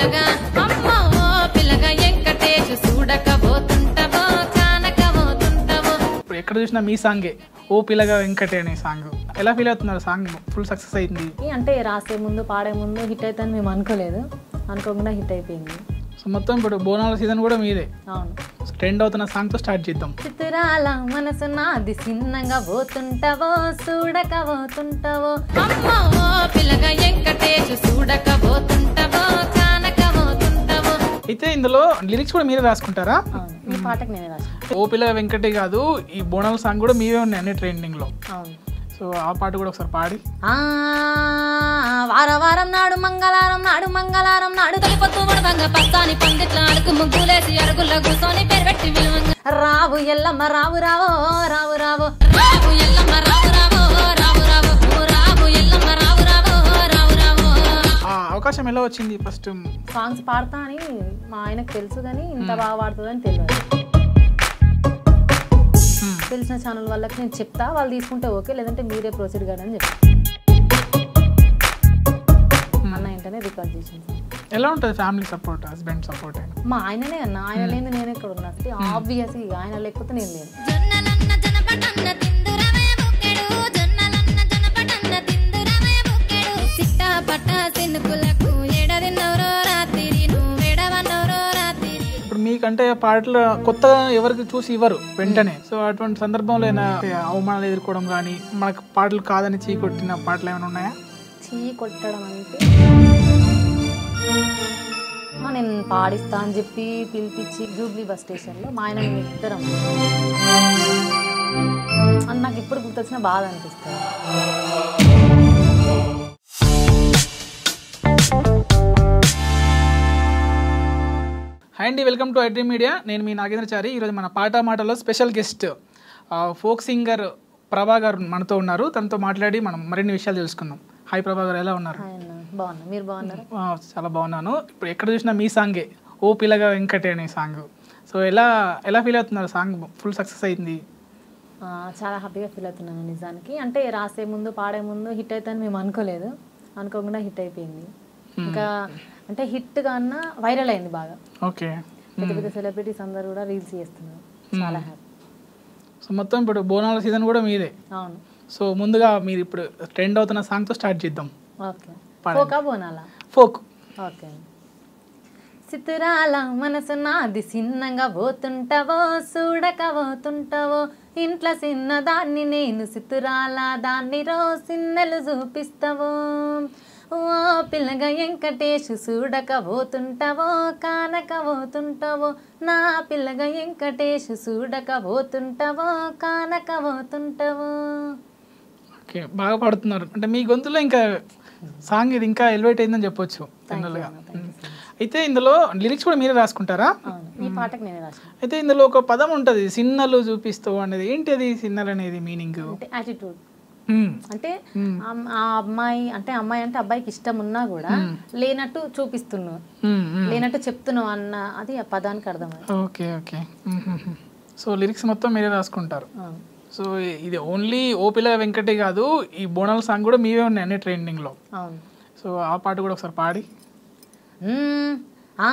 పిల్లగా అమ్మో ఓ పిల్లగా ఎంకటేష్ చూడకపోతుంటవో కానకపోతుంటవో ఇప్పుడు ఎక్కడ చూసినా మీ సాంగే ఓ పిల్లగా వెంకటే అనే సాంగ్ ఎలా ఫీల్ అవుతున్నారు సాంగ్ ఫుల్ సక్సెస్ అయింది ఈ అంటే రాసే ముందు పాడే ముందు హిట్ అవుతుందని మేము అనుకోలేదు అనుకోకుండా హిట్ అయిపోయింది సో మొత్తం ఇప్పుడు బోనాల సీజన్ కూడా మీదే అవును సో ట్రెండ్ అవుతున్న సాంగ్తో స్టార్ట్ చేద్దాం చిత్రాల మనసు నాది చిన్నగా పోతుంటావో చూడక పోతుంటావో అమ్మో ఓ పిల్లగా ఎంకటేష్ చూడకపోతుంటవో కానకపోతుంటవో అయితే ఇందులో లిరిక్స్ కూడా మీరే రాసుకుంటారా అవును ఈ పాటకి నేనే రాసిన ఓ పిల్లగా వెంకటే కాదు ఈ బోనాల సాంగ్ కూడా మీవే ఉన్నాయి అన్ని ట్రెండింగ్లో అవును సో ఆ పాట కూడా ఒకసారి పాడి ఆ వార వారం నాడు మంగళవారం నాడు మంగళవారం నాడు తొలిపొత్తు వడవంగ పస్తాని పందిట్ల అడుగు ముగ్గులేసి అరుగుల్లో కూసోని పేరు పెట్టి విలువంగ రావు ఎల్లమ్మ రావు రావో రావు రావో రావు ఎల్లమ్మ రావు రావో రావు రావో ఓ రావు ఎల్లమ్మ రావు రావో రావు రావో ఆ అవకాశం ఎలా వచ్చింది ఫస్ట్ సాంగ్స్ పాడతా అని మా ఆయనకు తెలుసు కానీ ఇంత బాగా పాడుతుందని తెలియదు తెలిసిన ఛానల్ వాళ్ళకి నేను చెప్తా వాళ్ళు తీసుకుంటే ఓకే లేదంటే మీరే ప్రొసీడ్ కానీ అని చెప్పి అన్న వెంటనే రికార్డ్ చేసింది ఎలా ఉంటుంది ఫ్యామిలీ సపోర్ట్ హస్బెండ్ సపోర్ట్ అయినా మా ఆయననే అన్న ఆయన లేని నేను ఎక్కడ ఉన్నా ఆబ్వియస్ ఆయన లేకపోతే నేను లేను జొన్నలన్న జనపటన్న తిందురమే బుక్కెడు జొన్నలన్న జనపటన్న తిందురమే బుక్కెడు సిట్ట పట్ట సినుకులకు ఎడదిన్నవరో రాత్రి నువ్వు ఎడవన్నవరో రాత్రి ఇప్పుడు మీకంటే పాటలు కొత్తగా ఎవరికి చూసి ఇవ్వరు వెంటనే సో అటువంటి సందర్భంలో ఏమైనా అవమానాలు ఎదుర్కోవడం కానీ మనకు పాటలు కాదని చీ కొట్టిన పాటలు ఏమైనా ఉన్నాయా చీ కొట్టడం అంటే ఆ, నేను పాడిస్తా అని చెప్పి పిలిపించి జూబ్లీ బస్ స్టేషన్లో మా ఆయన మేము ఇద్దరం అని నాకు ఇప్పుడు గుర్తొచ్చిన బాధ అనిపిస్తుంది హాయ్ అండి వెల్కమ్ టు ఐడ్రీ మీడియా నేను మీ నాగేంద్రచారి ఈరోజు మన పాట మాటలో స్పెషల్ గెస్ట్ ఫోక్ సింగర్ ప్రభా గారు మనతో ఉన్నారు తనతో మాట్లాడి మనం మరిన్ని విషయాలు తెలుసుకుందాం హాయ్ ప్రభా గారు ఎలా ఉన్నారు ఆయన బాగున్నా మీరు బాగున్నారు ఆ, చాలా బాగున్నాను ఇప్పుడు ఎక్కడ చూసినా మీ సాంగే ఓ పిల్లగా వెంకటే అనే సాంగ్ సో ఎలా ఎలా ఫీల్ అవుతున్నారు సాంగ్ ఫుల్ సక్సెస్ అయింది ఆ, చాలా హ్యాపీగా ఫీల్ అవుతున్నాను నిజానికి అంటే రాసే ముందు పాడే ముందు హిట్ అవుతుందని మేము అనుకోలేదు అనుకోకుండా హిట్ అయిపోయింది ఇంకా అంటే హిట్ కన్నా వైరల్ అయింది బాగా ఓకే పెద్ద పెద్ద సెలబ్రిటీస్ అందరు కూడా రీల్స్ చేస్తున్నారు చాలా హ్యాపీ సో మొత్తం ఇప్పుడు బోనాల సీజన్ కూడా మీదే అవును సో ముందుగా మీరు ఇప్పుడు ట్రెండ్ అవుతున్న సాంగ్తో స్టార్ట్ చేద్దాం ఓకే పాడండి. పోకా బోనాలా ఫోక్ ఓకే సితురాల మనసు నాది చిన్నగా పోతుంటావో చూడక పోతుంటావో ఇంట్లో చిన్నదాన్ని నేను సితురాల దాన్ని రో సిన్నెలు చూపిస్తావో ఓ పిల్లగా వెంకటేష్ చూడక పోతుంటావో కానక పోతుంటావో నా పిల్లగా వెంకటేష్ చూడక పోతుంటావో కానక పోతుంటావో ఓకే బాగా పాడుతున్నారు అంటే మీ గొంతులో ఇంకా సాంగ్ ఇది ఇంకా ఎలివేట్ అయిందని చెప్పొచ్చు జనరల్గా అయితే ఇందులో లిరిక్స్ కూడా మీరే రాసుకుంటారా అవును ఈ పాటకు నేనే రాసిన అయితే ఇందులో ఒక పదం ఉంటుంది సిన్నలు చూపిస్తావు అనేది ఏంటి అది సిన్నల్ అనేది మీనింగ్ అంటే యాటిట్యూడ్ అంటే ఆ- ఆ అమ్మాయి అంటే అమ్మాయి అంటే అబ్బాయికి ఇష్టం ఉన్నా కూడా లేనట్టు చూపిస్తున్నావు లేనట్టు చెప్తున్నావు అన్న అది ఆ పదానికి అర్థం అది. ఓకే ఓకే సో లిరిక్స్ మొత్తం మీరే రాసుకుంటారు అవును. సో ఇది ఓన్లీ ఓపిల వెంకటే కాదు ఈ బోనాల సాంగ్ కూడా మీవే ఉన్నాయి అన్ని ట్రెండింగ్లో అవును సో ఆ పాట కూడా ఒకసారి పాడి మ్మ్. ఆ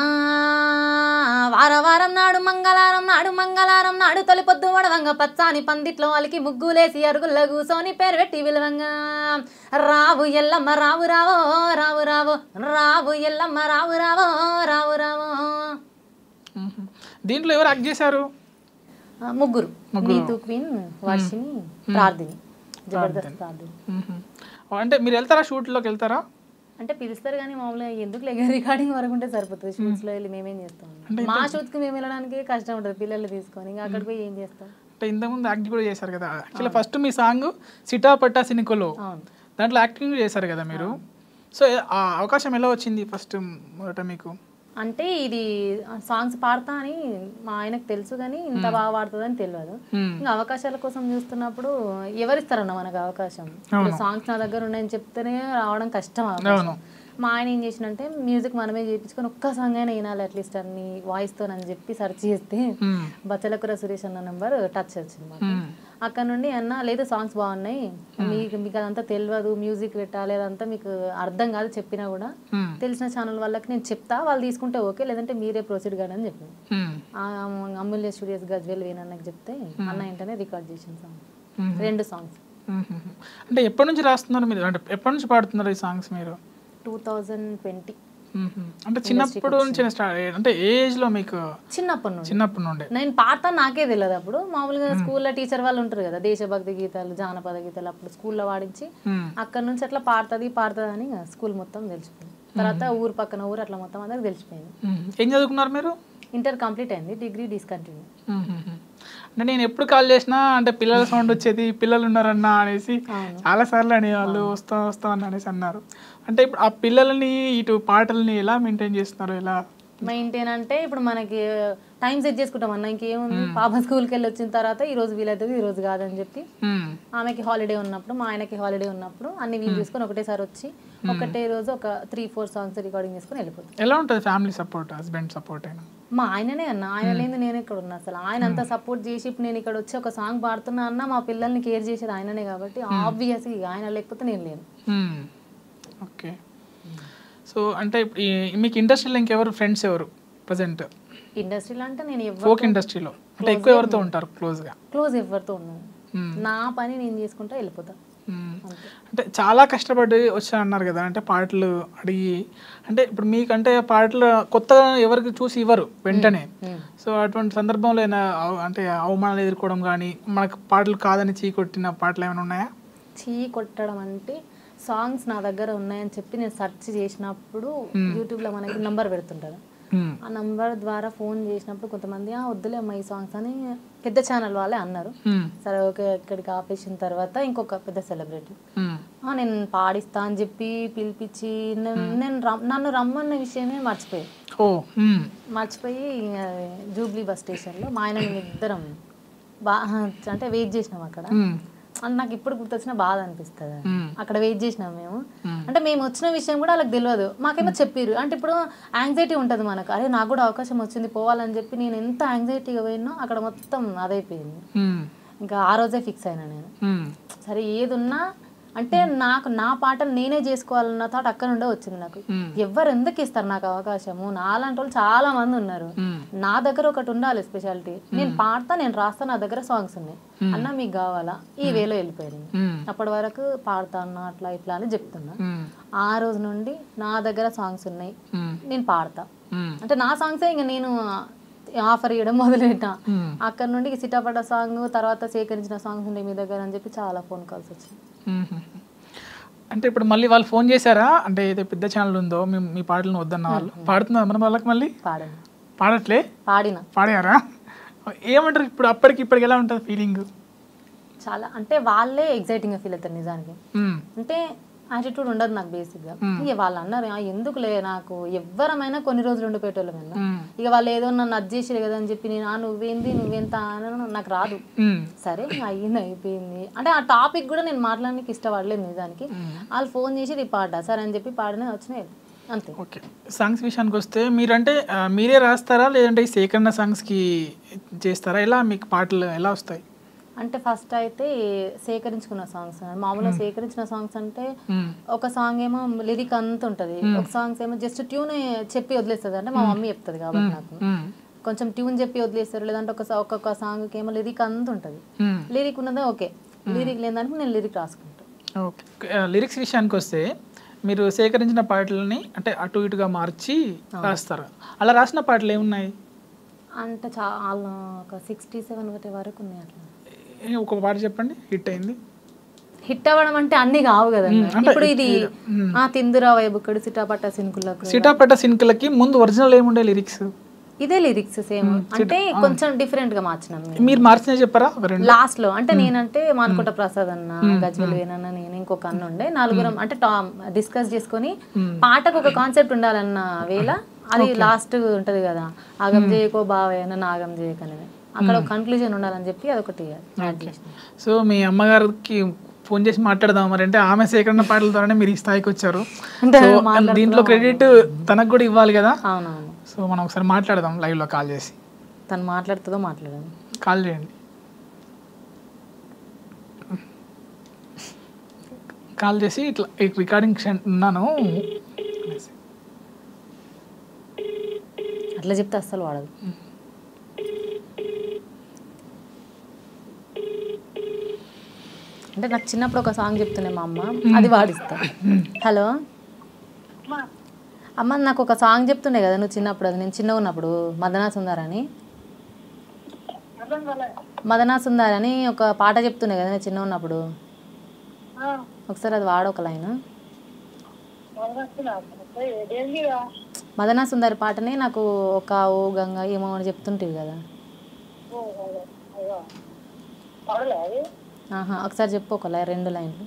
వార వారం నాడు మంగళవారం నాడు మంగళవారం నాడు తొలి పొద్దు వడవంగ పచ్చాని పందిట్లో అలికి ముగ్గులేసి అరుగుల్లో కూసోని పేరు పెట్టి విలువంగా రావు ఎల్లమ్మ రావు రావో రావు రావో రావు ఎల్లమ్మ రావు రావో రావు రావో మ్మ్. దీంట్లో ఎవరు యాక్ట్ చేశారు ఆ, ముగ్గురు నీతు క్వీన్ వర్షిని ప్రార్థిని జబర్దస్త్ ప్రార్థిని మ్మ్. అంటే మీరు వెళ్తారా షూట్లోకి వెళ్తారా అంటే పిలుస్తారు కానీ మామూలుగా ఎందుకు లేక రికార్డింగ్ వరకు ఉంటే సరిపోతుంది షూట్స్ లో వెళ్ళి మేమేం చేస్తాం మా షూట్స్ కి మేము వెళ్ళడానికి కష్టం ఉంటుంది పిల్లలు తీసుకొని ఇంకా అక్కడికి పోయి ఏం చేస్తాం అంటే ఇంతకుముందు యాక్ట్ కూడా చేశారు కదా యాక్చువల్లీ ఫస్ట్ మీ సాంగ్ సిటా పట్టా సినికోలో అవును దాంట్లో యాక్టింగ్ చేశారు కదా మీరు సో ఆ అవకాశం ఎలా వచ్చింది ఫస్ట్ మొదట మీకు అంటే ఇది సాంగ్స్ పాడతా అని మా ఆయనకు తెలుసు కానీ ఇంత బాగా పాడుతుందని తెలియదు మ్మ్. ఇంకా అవకాశాల కోసం చూస్తున్నప్పుడు ఎవరిస్తారన్న మనకు అవకాశం ఇప్పుడు సాంగ్స్ నా దగ్గర ఉన్నాయని చెప్తేనే రావడం కష్టం అవకాశం. అవును మా ఆయన ఏం చేసినంటే మ్యూజిక్ మనమే చేయించుకొని ఒక్క సాంగ్ అయినా వినాలి అట్లీస్ట్ అన్ని వాయిస్తో అని చెప్పి సెర్చ్ చేస్తే మ్మ్. బచ్చలకుర సురేష్ అన్న నెంబర్ టచ్ వచ్చింది మాకు మ్మ్. అక్కడ నుండి అన్న లేదు సాంగ్స్ బాగున్నాయి మీకు మీకు అదంతా తెలియదు మ్యూజిక్ పెట్టాలి అదంతా మీకు అర్థం కాదు చెప్పినా కూడా మ్మ్. తెలిసిన ఛానల్ వాళ్ళకి నేను చెప్తా వాళ్ళు తీసుకుంటే ఓకే లేదంటే మీరే ప్రొసీడ్ కానీ అని చెప్పాను మ్మ్. ఆ అమూల్య స్టూడియోస్ గజ్వేల్ వేణన్నకి చెప్తే అన్న వెంటనే రికార్డ్ చేసిన సాంగ్ మ్మ్. రెండు సాంగ్స్ మ్మ్. అంటే ఎప్పటి నుంచి రాస్తున్నారు మీరు అంటే ఎప్పటి నుంచి పాడుతున్నారు ఈ సాంగ్స్ మీరు టూ థౌజండ్ ట్వంటీ మ్మ్. అంటే చిన్నప్పుడు నుంచి స్టార్ట్ అంటే ఏ ఏజ్ లో మీకు చిన్నప్పటి నుండి చిన్నప్పటి నుండే నేను పాట నాకే తెలియదు అప్పుడు మామూలుగా స్కూల్లో టీచర్ వాళ్ళు ఉంటారు కదా దేశభక్తి గీతాలు జానపద గీతాలు అప్పుడు స్కూల్లో వాడించి మ్మ్. అక్కడ నుంచి అట్లా పాడుతుంది పాడుతుంది అని ఇక స్కూల్ మొత్తం తెలిసిపోయింది తర్వాత ఊరు పక్కన ఊరు అట్లా మొత్తం అందరికి తెలిసిపోయింది మ్మ్. ఏం చదువుకున్నారు మీరు ఇంటర్ కంప్లీట్ అయింది డిగ్రీ డిస్కంటిన్యూ మ్మ్. అంటే నేను ఎప్పుడు కాల్ చేసినా అంటే పిల్లల సౌండ్ వచ్చేది పిల్లలు ఉన్నారన్నా అనేసి అవును. చాలా సార్లు అనేవాళ్ళు వస్తాం వస్తాం అని అనేసి అన్నారు అంటే ఇప్పుడు ఆ పిల్లల్ని ఇటు పాటల్ని ఎలా మెయింటైన్ చేస్తున్నారు ఎలా మెయింటైన్ అంటే ఇప్పుడు మనకి టైం సెట్ చేసుకుంటాం అన్న ఇంకేముంది పాప స్కూల్కి వెళ్ళి వచ్చిన తర్వాత ఈ రోజు వీలవుతుంది ఈ రోజు కాదని చెప్పి మ్మ్. ఆమెకి హాలిడే ఉన్నప్పుడు మా ఆయనకి హాలిడే ఉన్నప్పుడు అన్ని వీలు చేసుకొని ఒకటేసారి వచ్చి ఒకటే రోజు ఒక త్రీ ఫోర్ సాంగ్స్ రికార్డింగ్ చేసుకొని వెళ్ళిపోతాం ఎలా ఉంటుంది ఫ్యామిలీ సపోర్ట్ హస్బెండ్ సపోర్ట్ అయినా మా ఆయననే అన్న ఆయన లేని నేను ఇక్కడ ఉన్నా అసలు ఆయన అంతా సపోర్ట్ చేసి ఇప్పుడు నేను ఇక్కడ వచ్చి ఒక సాంగ్ పాడుతున్నా అన్న మా పిల్లల్ని కేర్ చేసేది ఆయననే కాబట్టి ఆబ్వియస్ ఆయన లేకపోతే నేను లేను ఓకే సో అంటే ఇప్పుడు ఈ- మీకు ఇండస్ట్రీలో ఇంకెవరు ఫ్రెండ్స్ ఎవరు ప్రజెంట్ ఇండస్ట్రీలో అంటే నేను ఎవరు ఫోక్ ఇండస్ట్రీలో అంటే ఎక్కువ ఎవరితో ఉంటారు క్లోజ్గా క్లోజ్ ఎవరితో ఉన్నాను నా పని నేను చేసుకుంటా వెళ్ళిపోతా అంతే అంటే చాలా కష్టపడి వచ్చా అన్నారు కదా అంటే పాటలు అడిగి అంటే ఇప్పుడు మీకంటే పాటలు కొత్తగా ఎవరికి చూసి ఇవ్వరు వెంటనే మ్మ్. సో అటువంటి సందర్భంలో ఏమైనా అవ- అంటే అవమానాలు ఎదుర్కోవడం కానీ మనకు పాటలు కాదని చీ కొట్టిన పాటలు ఏమైనా ఉన్నాయా చీ కొట్టడం అంటే సాంగ్స్ నా దగ్గర ఉన్నాయని చెప్పి నేను సెర్చ్ చేసినప్పుడు యూట్యూబ్లో మనకి నంబర్ పెడుతుంటారు మ్మ్. ఆ నంబర్ ద్వారా ఫోన్ చేసినప్పుడు కొంతమంది "ఆ, వద్దులే అమ్మ ఈ సాంగ్స్ అని పెద్ద ఛానల్ వాళ్ళే అన్నారు మ్మ్. సరే ఓకే ఇక్కడికి ఆపేసిన తర్వాత ఇంకొక పెద్ద సెలబ్రిటీ మ్మ్. నేను పాడిస్తా అని చెప్పి పిలిపించి నేను నేను రమ్- నన్ను రమ్మన్న విషయమే మర్చిపోయాను ఓ మ్మ్. మర్చిపోయి ఇంక జూబ్లీ బస్ స్టేషన్లో మా ఆయన మేము ఇద్దరం బా అంటే వెయిట్ చేసినాం అక్కడ మ్మ్. అంటే నాకు ఇప్పుడు గుర్తొచ్చిన బాధ అనిపిస్తుంది మ్మ్. అక్కడ వెయిట్ చేసినాం మేము మ్మ్. అంటే మేము వచ్చిన విషయం కూడా వాళ్ళకి తెలియదు మాకేమో చెప్పిర్రు అంటే ఇప్పుడు యాంగ్జైటీ ఉంటుంది మనకు అరే నాకు కూడా అవకాశం వచ్చింది పోవాలని చెప్పి నేను ఎంత యాంగ్జైటీగా పోయినో అక్కడ మొత్తం అదైపోయింది మ్మ్. ఇంకా ఆ రోజే ఫిక్స్ అయినా నేను మ్మ్. సరే ఏది ఉన్నా అంటే నాకు నా పాటలు నేనే చేసుకోవాలన్న థాట్ అక్కడ నుండే వచ్చింది నాకు మ్మ్. ఎవరు ఎందుకు ఇస్తారు నాకు అవకాశము నాలాంటి వాళ్ళు చాలా మంది ఉన్నారు మ్మ్. నా దగ్గర ఒకటి ఉండాలి స్పెషాలిటీ నేను పాడతా నేను రాస్తా నా దగ్గర సాంగ్స్ ఉన్నాయి అన్న మీకు కావాలా ఈ వేలో వెళ్ళిపోయాను మ్మ్. అప్పటి వరకు పాడతా అన్న అట్లా ఇట్లా అని చెప్తున్నా మ్మ్. ఆ రోజు నుండి నా దగ్గర సాంగ్స్ ఉన్నాయి మ్మ్. నేను పాడతా మ్మ్. అంటే నా సాంగ్సే ఇంకా నేను ఆఫర్ ఇవ్వడం మొదలెట్టా మ్మ్. అక్కడ నుండి సిటాపడ్డ సాంగ్ తర్వాత సేకరించిన సాంగ్స్ ఉండే మీ దగ్గర అని చెప్పి చాలా ఫోన్ కాల్స్ వచ్చాయి మ్మ్. అంటే ఇప్పుడు మళ్ళీ వాళ్ళు ఫోన్ చేశారా అంటే ఏదో పెద్ద ఛానల్ ఉందో మీ మీ పాటలను వద్దన్న వాళ్ళు పాడుతున్నారు మన వాళ్ళకి మళ్ళీ పాడాను పాడట్లే పాడిన పాడారా ఏమంటారు ఇప్పుడు అప్పటికి ఇప్పటికి ఎలా ఉంటుంది ఫీలింగ్ చాలా అంటే వాళ్ళే ఎగ్జైటింగ్గా ఫీల్ అవుతారు నిజానికి అంటే యాటిట్యూడ్ ఉండదు నాకు బేసిక్గా ఇక వాళ్ళు అన్నారు "ఆ, ఎందుకులే నాకు ఎవ్వరమైనా కొన్ని రోజులు ఉండిపోయేటోళ్ళం విన్నా ఇక వాళ్ళు ఏదో నన్ను అడ్జేసారు కదా అని చెప్పి నేను "ఆ, నువ్వేంది నువ్వెంత అని నాకు రాదు సరే ఇంక అయ్యింది అయిపోయింది అంటే ఆ టాపిక్ కూడా నేను మాట్లాడడానికి ఇష్టపడలేదు నిజానికి వాళ్ళు ఫోన్ చేసి ఇది పాట సరే అని చెప్పి పాడిన వచ్చినాయి అంతే ఓకే సాంగ్స్ విషయానికి వస్తే మీరంటే ఆ, మీరే రాస్తారా లేదంటే ఈ సేకరణ సాంగ్స్కి చేస్తారా ఎలా మీకు పాటలు ఎలా వస్తాయి అంటే ఫస్ట్ అయితే సేకరించుకున్న సాంగ్స్ మామూలుగా సేకరించిన సాంగ్స్ అంటే మ్మ్. ఒక సాంగ్ ఏమో లిరిక్ అంత ఉంటది ఒక సాంగ్స్ ఏమో జస్ట్ ట్యూన్ చెప్పి వదిలేస్తుంది అంటే మా మమ్మీ చెప్తుంది కాబట్టి నాకు మ్మ్. కొంచెం ట్యూన్ చెప్పి వదిలేస్తారు లేదంటే ఒక సా- ఒక్కొక్క సాంగ్కి ఏమో లిరిక్ అంత ఉంటుంది మ్మ్. లిరిక్ ఉన్నదే ఓకే లిరిక్ లేదానికి నేను లిరిక్ రాసుకుంటాను ఓకే ఆ, లిరిక్స్ విషయానికి వస్తే మీరు సేకరించిన పాటలని అంటే అటు ఇటుగా మార్చి రాస్తారు అలా రాసిన పాటలు ఏమున్నాయి అంటే చాలా ఒక సిక్స్టీ సెవెన్ ఒకటి వరకు ఉన్నాయి అట్లా ఏ, ఒక పాట చెప్పండి హిట్ అయింది హిట్ అవ్వడం అంటే అన్ని కావు కదా అంటే ఇప్పుడు ఇది ఆ తిందురా వైబుక్కడు సిటాపట్ట సినుకులకు సీటాపట్ట సిన్కులకి ముందు ఒరిజినల్ ఏముండే లిరిక్స్ ఇదే లిరిక్స్ సేమ్ అంటే కొంచెం డిఫరెంట్ గా మార్చినాం మేము. మీరు మార్చినా చెప్పారా ఒక రెండు లాస్ట్ లో అంటే నేనంటే మానుకుంట ప్రసాద్ అన్న గజ్వల్ వేనన్న నేను ఇంకొక అన్న ఉండే నలుగురం అంటే డిస్కస్ చేసుకొని పాటకు ఒక కాన్సెప్ట్ ఉండాలన్న వేళ అది లాస్ట్ ఉంటది కదా ఆగం చేయకో బావయ్య నన్ను ఆగం చేయక అనేది అక్కడ ఒక కన్క్లూజన్ ఉండాలని చెప్పి అదొకటి యాడ్ చేసిన సో మీ అమ్మగారికి ఫోన్ చేసి మాట్లాడదాం మరి అంటే ఆమె సేకరణ పాటల ద్వారానే మీరు ఈ స్థాయికి వచ్చారు అంటే సో దీంట్లో క్రెడిట్ తనకు కూడా ఇవ్వాలి కదా అవునవును సో మనం ఒకసారి మాట్లాడదాం లైవ్లో కాల్ చేసి తను మాట్లాడుతుందో మాట్లాడాను కాల్ చేయండి కాల్ చేసి ఇట్లా రికార్డింగ్ ఉన్నాను అనేసి. అట్లా చెప్తే అస్సలు వాడదు అంటే నాకు చిన్నప్పుడు ఒక సాంగ్ చెప్తుండే మా అమ్మ అది వాడిస్తా హలో అమ్మ నాకు ఒక సాంగ్ చెప్తుండే కదా నువ్వు చిన్నప్పుడు అది నేను చిన్నగా ఉన్నప్పుడు మదనా సుందర్ అని మదనా సుందర్ అని ఒక పాట చెప్తుండే కదా నేను చిన్న ఉన్నప్పుడు ఒకసారి అది వాడు ఒక లైన్ మదనా సుందరి పాటని నాకు ఒక ఓ గంగ ఏమో అని చెప్తుంటివి కదా ఆహా ఒకసారి చెప్పు ఒక లైన్ రెండు లైన్లు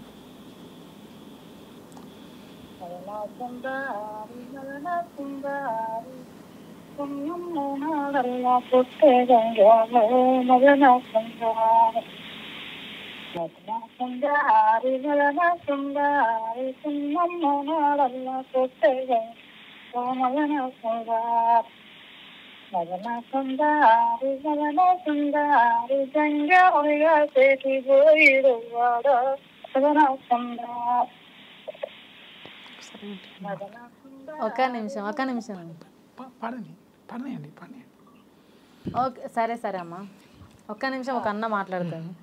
ఒక నిమిషం ఒక నిమిషం పా- పాడండి పాడనియండి పాడనియండి ఓకే సరే సరే అమ్మా ఒక్క నిమిషం ఒక అన్న మాట్లాడతాను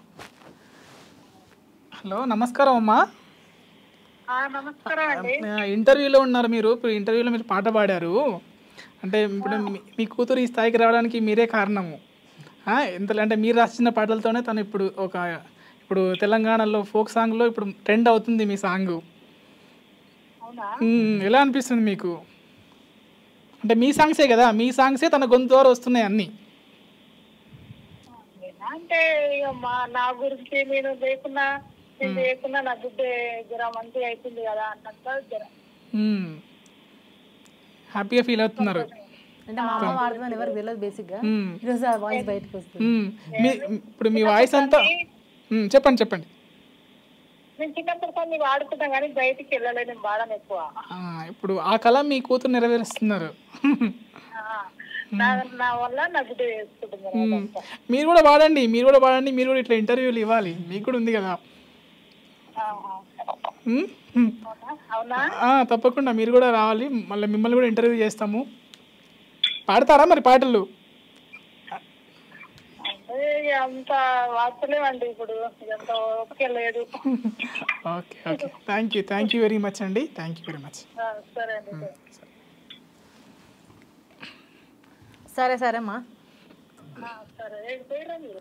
హలో నమస్కారం అమ్మా నమస్కారం అండి ఆ, ఇంటర్వ్యూలో ఉన్నారు మీరు ఇప్పుడు ఇంటర్వ్యూలో మీరు పాట పాడారు అంటే ఇప్పుడు మీ- మీ కూతురు ఈ స్థాయికి రావడానికి మీరే కారణము ఆ, ఎంత అంటే మీరు రాసిన పాటలతోనే తను ఇప్పుడు ఒక ఇప్పుడు తెలంగాణలో ఫోక్ సాంగ్లో ఇప్పుడు ట్రెండ్ అవుతుంది మీ సాంగ్ అవునా ఎలా అనిపిస్తుంది మీకు అంటే మీ సాంగ్సే కదా మీ సాంగ్సే తన గొంతు ద్వారా వస్తున్నాయి అన్నీ అంటే ఇక మా నా గురించి నేను లేకున్నా నేను లేకున్నా నా బిడ్డ జర మంచిగా అవుతుంది కదా అన్నంత జర హ్యాపీగా ఫీల్ అవుతున్నారు అంటే మా అమ్మ వాడుతుందని ఎవరికి తెలియదు బేసిక్గా మ్మ్. ఈరోజు ఆ వాయిస్ బయటకు వస్తుంది మ్మ్. మీ ఇప్పుడు మీ వాయిస్ అంతా మ్మ్, చెప్పండి చెప్పండి నేను చిన్నప్పుడు కొన్ని వాడుకుంటాం కానీ బయటికి వెళ్ళలేదు నేను వాడను ఎక్కువ ఆ, ఇప్పుడు ఆ కళ మీ కూతురు నెరవేరుస్తున్నారు ఆ, నా నా వల్ల నా బిడ్డ చేసుకుంటుంది మ్మ్. మీరు కూడా వాడండి మీరు కూడా వాడండి మీరు కూడా ఇట్లా ఇంటర్వ్యూలు ఇవ్వాలి మీకు కూడా ఉంది కదా మ్మ్? మ్మ్. అవునా ఆ, తప్పకుండా మీరు కూడా రావాలి మళ్ళీ మిమ్మల్ని కూడా ఇంటర్వ్యూ చేస్తాము పాడతారా మరి పాటలు అంటే ఇక అంత వాడతలేమండి ఇప్పుడు ఇదంత ఓపిక లేదు okay okay thank you thank you very much అండి థ్యాంక్ యూ వెరీ మచ్ ఆ, సరే అండి సరే సరే అమ్మా ఆ, సరే ఏ, పోయిరా మీరు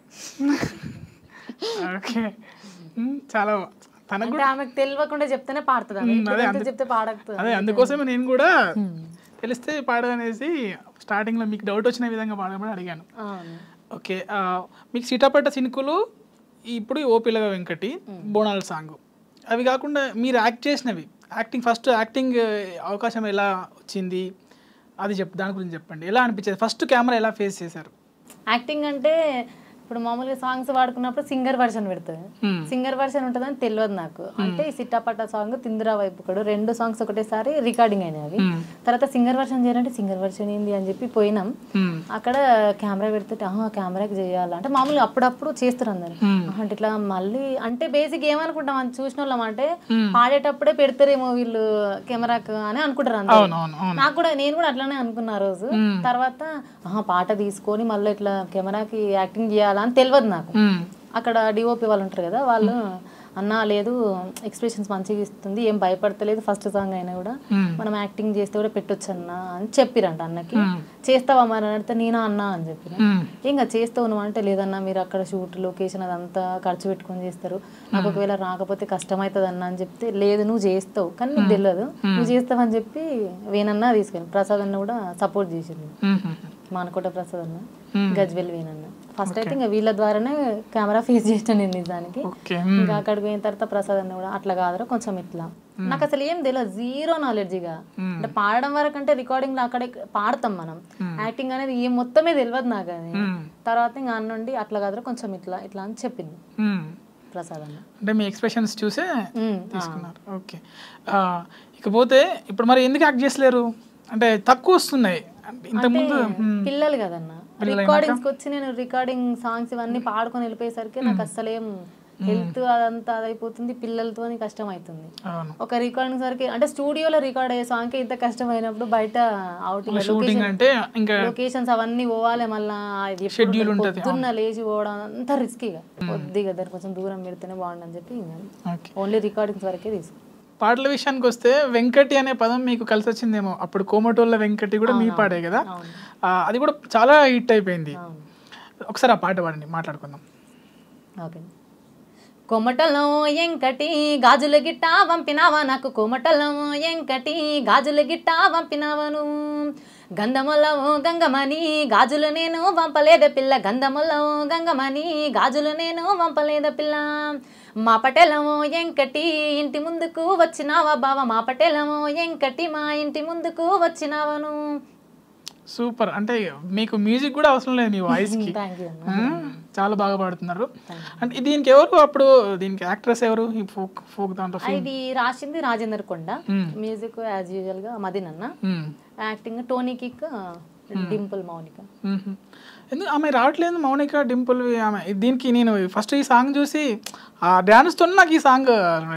ఓకే మ్మ్, చాలా తనకు అంటే ఆమెకు తెలియకుండా చెప్తేనే పాడుతుంది ఆమె. మ్మ్, అదే ఎంత అందు- చెప్తే పాడకపోతుంది అదే అందుకోసమే నేను కూడా తెలిస్తే పాడదనేసి స్టార్టింగ్లో మీకు డౌట్ వచ్చిన విధంగా పాడమని అడిగాను అవును ఓకే ఆ, మీకు సీటాపట్ట సినుకులు ఇప్పుడు ఓపిలగ వెంకటి బోనాల సాంగ్ అవి కాకుండా మీరు యాక్ట్ చేసినవి యాక్టింగ్ ఫస్ట్ యాక్టింగ్ అవకాశం ఎలా వచ్చింది అది చెప్ దాని గురించి చెప్పండి ఎలా అనిపించేది ఫస్ట్ కెమెరా ఎలా ఫేస్ చేశారు యాక్టింగ్ అంటే ఇప్పుడు మామూలుగా సాంగ్స్ వాడుకున్నప్పుడు సింగర్ వర్షన్ పెడుతుంది Hmm. సింగర్ వర్షన్ ఉంటుందని తెలియదు నాకు అంటే ఈ సిట్టాపట్ట సాంగ్ తిందిరా వైపు కూడా రెండు సాంగ్స్ ఒకటేసారి రికార్డింగ్ అయినాయి అవి Hmm. తర్వాత సింగర్ వర్షన్ చేయాలంటే సింగర్ వర్షన్ ఏంది అని చెప్పి పోయినాం Hmm. అక్కడ కెమెరా పెడితే ఆహా కెమెరాకి చేయాలి అంటే మామూలుగా అప్పుడప్పుడు చేస్తారు అందరు Hmm. ఆహా, అంటే ఇట్లా మళ్ళీ అంటే బేసిక్ ఏమనుకుంటాం అని చూసిన వాళ్ళం అంటే పాడేటప్పుడే పెడతారేమో వీళ్ళు కెమెరాకు అని అనుకుంటారు అందరు అవును అవును అవును నాకు కూడా నేను కూడా అట్లానే అనుకున్నా ఆ రోజు తర్వాత ఆహా పాట తీసుకొని మళ్ళీ ఇట్లా కెమెరాకి యాక్టింగ్ చేయాలా అని తెలియదు నాకు మ్మ్. అక్కడ డిఓపి వాళ్ళు ఉంటారు కదా వాళ్ళు అన్న లేదు ఎక్స్ప్రెషన్స్ మంచిగా ఇస్తుంది ఏం భయపడతలేదు ఫస్ట్ సాంగ్ అయినా కూడా మ్మ్. మనం యాక్టింగ్ చేస్తే కూడా పెట్టొచ్చు అన్న అని చెప్పిరంట అన్నకి చేస్తావా మరి అని అడిగితే నేనా అన్నా అని చెప్పిన మ్మ్. ఇంకా చేస్తావు నువ్వు అంటే లేదన్నా మీరు అక్కడ షూట్ లొకేషన్ అదంతా ఖర్చు పెట్టుకొని చేస్తారు నాకు ఒకవేళ రాకపోతే కష్టం అవుతుంది అన్న అని చెప్తే లేదు నువ్వు చేస్తావు కానీ నీకు తెలియదు నువ్వు చేస్తావని చెప్పి వేనన్నా తీసుకెళ్ళి ప్రసాద్ అన్న కూడా సపోర్ట్ చేసింది మ్మ్. మ్మ్. మానకోట ప్రసాద్ అన్న గజ్వెల్ వేనన్న ఫస్ట్ అయితే ఇంకా వీళ్ళ ద్వారానే కెమెరా ఫేస్ చేసిన నేను నిజానికి ఓకే ఇంకా అక్కడికి పోయిన తర్వాత ప్రసాద్ అన్న కూడా అట్లా కాదురా కొంచెం ఇట్లా నాకు అసలు ఏం తెలియదు జీరో నాలెడ్జ్ ఇక అంటే పాడడం వరకు అంటే రికార్డింగ్ అక్కడే పాడతాం మనం యాక్టింగ్ అనేది ఏం మొత్తమే తెలియదు నాకు అది మ్మ్. తర్వాత ఇంకా అన్న నుండి అట్లా కాదురా కొంచెం ఇట్లా ఇట్లా అని చెప్పింది మ్మ్. ప్రసాద్ అన్న అంటే మీ ఎక్స్ప్రెషన్స్ చూసే ఉమ్, తీసుకున్నారు ఓకే ఆ, ఇకపోతే ఇప్పుడు మరి ఎందుకు యాక్ట్ చేసలేరు అంటే తక్కువ వస్తున్నాయి అంటే ఇంతకుముందు మ్మ్. పిల్లలు కదన్న రికార్డింగ్స్కి వచ్చి నేను రికార్డింగ్ సాంగ్స్ ఇవన్నీ పాడుకొని వెళ్ళిపోయేసరికి నాకు అసలు ఏం హెల్త్ అదంతా అదైపోతుంది పిల్లలతో కష్టం అవుతుంది అవును ఒక రికార్డింగ్ వరకు అంటే స్టూడియోలో రికార్డ్ అయ్యే సాంగ్ ఇంత కష్టమైనప్పుడు బయట అవుటింగ్ షూటింగ్ అంటే ఇంకా లొకేషన్స్ అవన్నీ పోవాలి మళ్ళా అది ఎప్పుడు Schedule ఉంటది. పొద్దున్న లేచి పోవడం అంతా రిస్కీగా కొద్దిగా దాన్ని కొంచెం దూరం పెడితేనే బాగుండని చెప్పి ఓకే ఓన్లీ రికార్డింగ్స్ వరకే తీసుకు పాటల విషయానికి వస్తే వెంకటి అనే పదం మీకు కలిసి వచ్చిందేమో అప్పుడు కోమటోళ్ళ వెంకటి కూడా మీ పాడే కదా ఆ, అది కూడా చాలా హిట్ అయిపోయింది ఒకసారి ఆ పాట పాడండి మాట్లాడుకుందాం ఓకే కొమటలో ఎంకటి గాజుల గిట్ట పంపినావా నాకు కొమటలో ఎంకటి గాజుల గిట్ట పంపినావను గంధములో గంగమని గాజులు నేను వంపలేద పిల్ల గంధములో గంగమని గాజులు నేను వంపలేద పిల్ల మా పటేలమో ఎంకటి ఇంటి ముందుకు వచ్చినావా బావ మా పటేలమో ఎంకటి మా ఇంటి ముందుకు వచ్చినావను సూపర్ అంటే మీకు మ్యూజిక్ కూడా అవసరం లేదు మీ వాయిస్ కి థ్యాంక్ యూ ఆ, చాలా బాగా పాడుతున్నారు అంటే దీనికి ఎవరు అప్పుడు దీనికి యాక్ట్రెస్ ఎవరు ఈ ఫోక్ ఫోక్ దాంట్లో ఇది రాసింది రాజేందర్ కొండ మ్మ్. మ్యూజిక్ యాజ్ యూజువల్ గా మదిన్ అన్న మ్మ్. Acting Tony kick Dimple Mounika మ్మ్. ఎందుకు ఆమె రావట్లేదు మౌనిక డింపుల్ ఆమె దీనికి నేను ఫస్ట్ ఈ సాంగ్ చూసి ఆ డ్యాన్స్ తో నాకు ఈ సాంగ్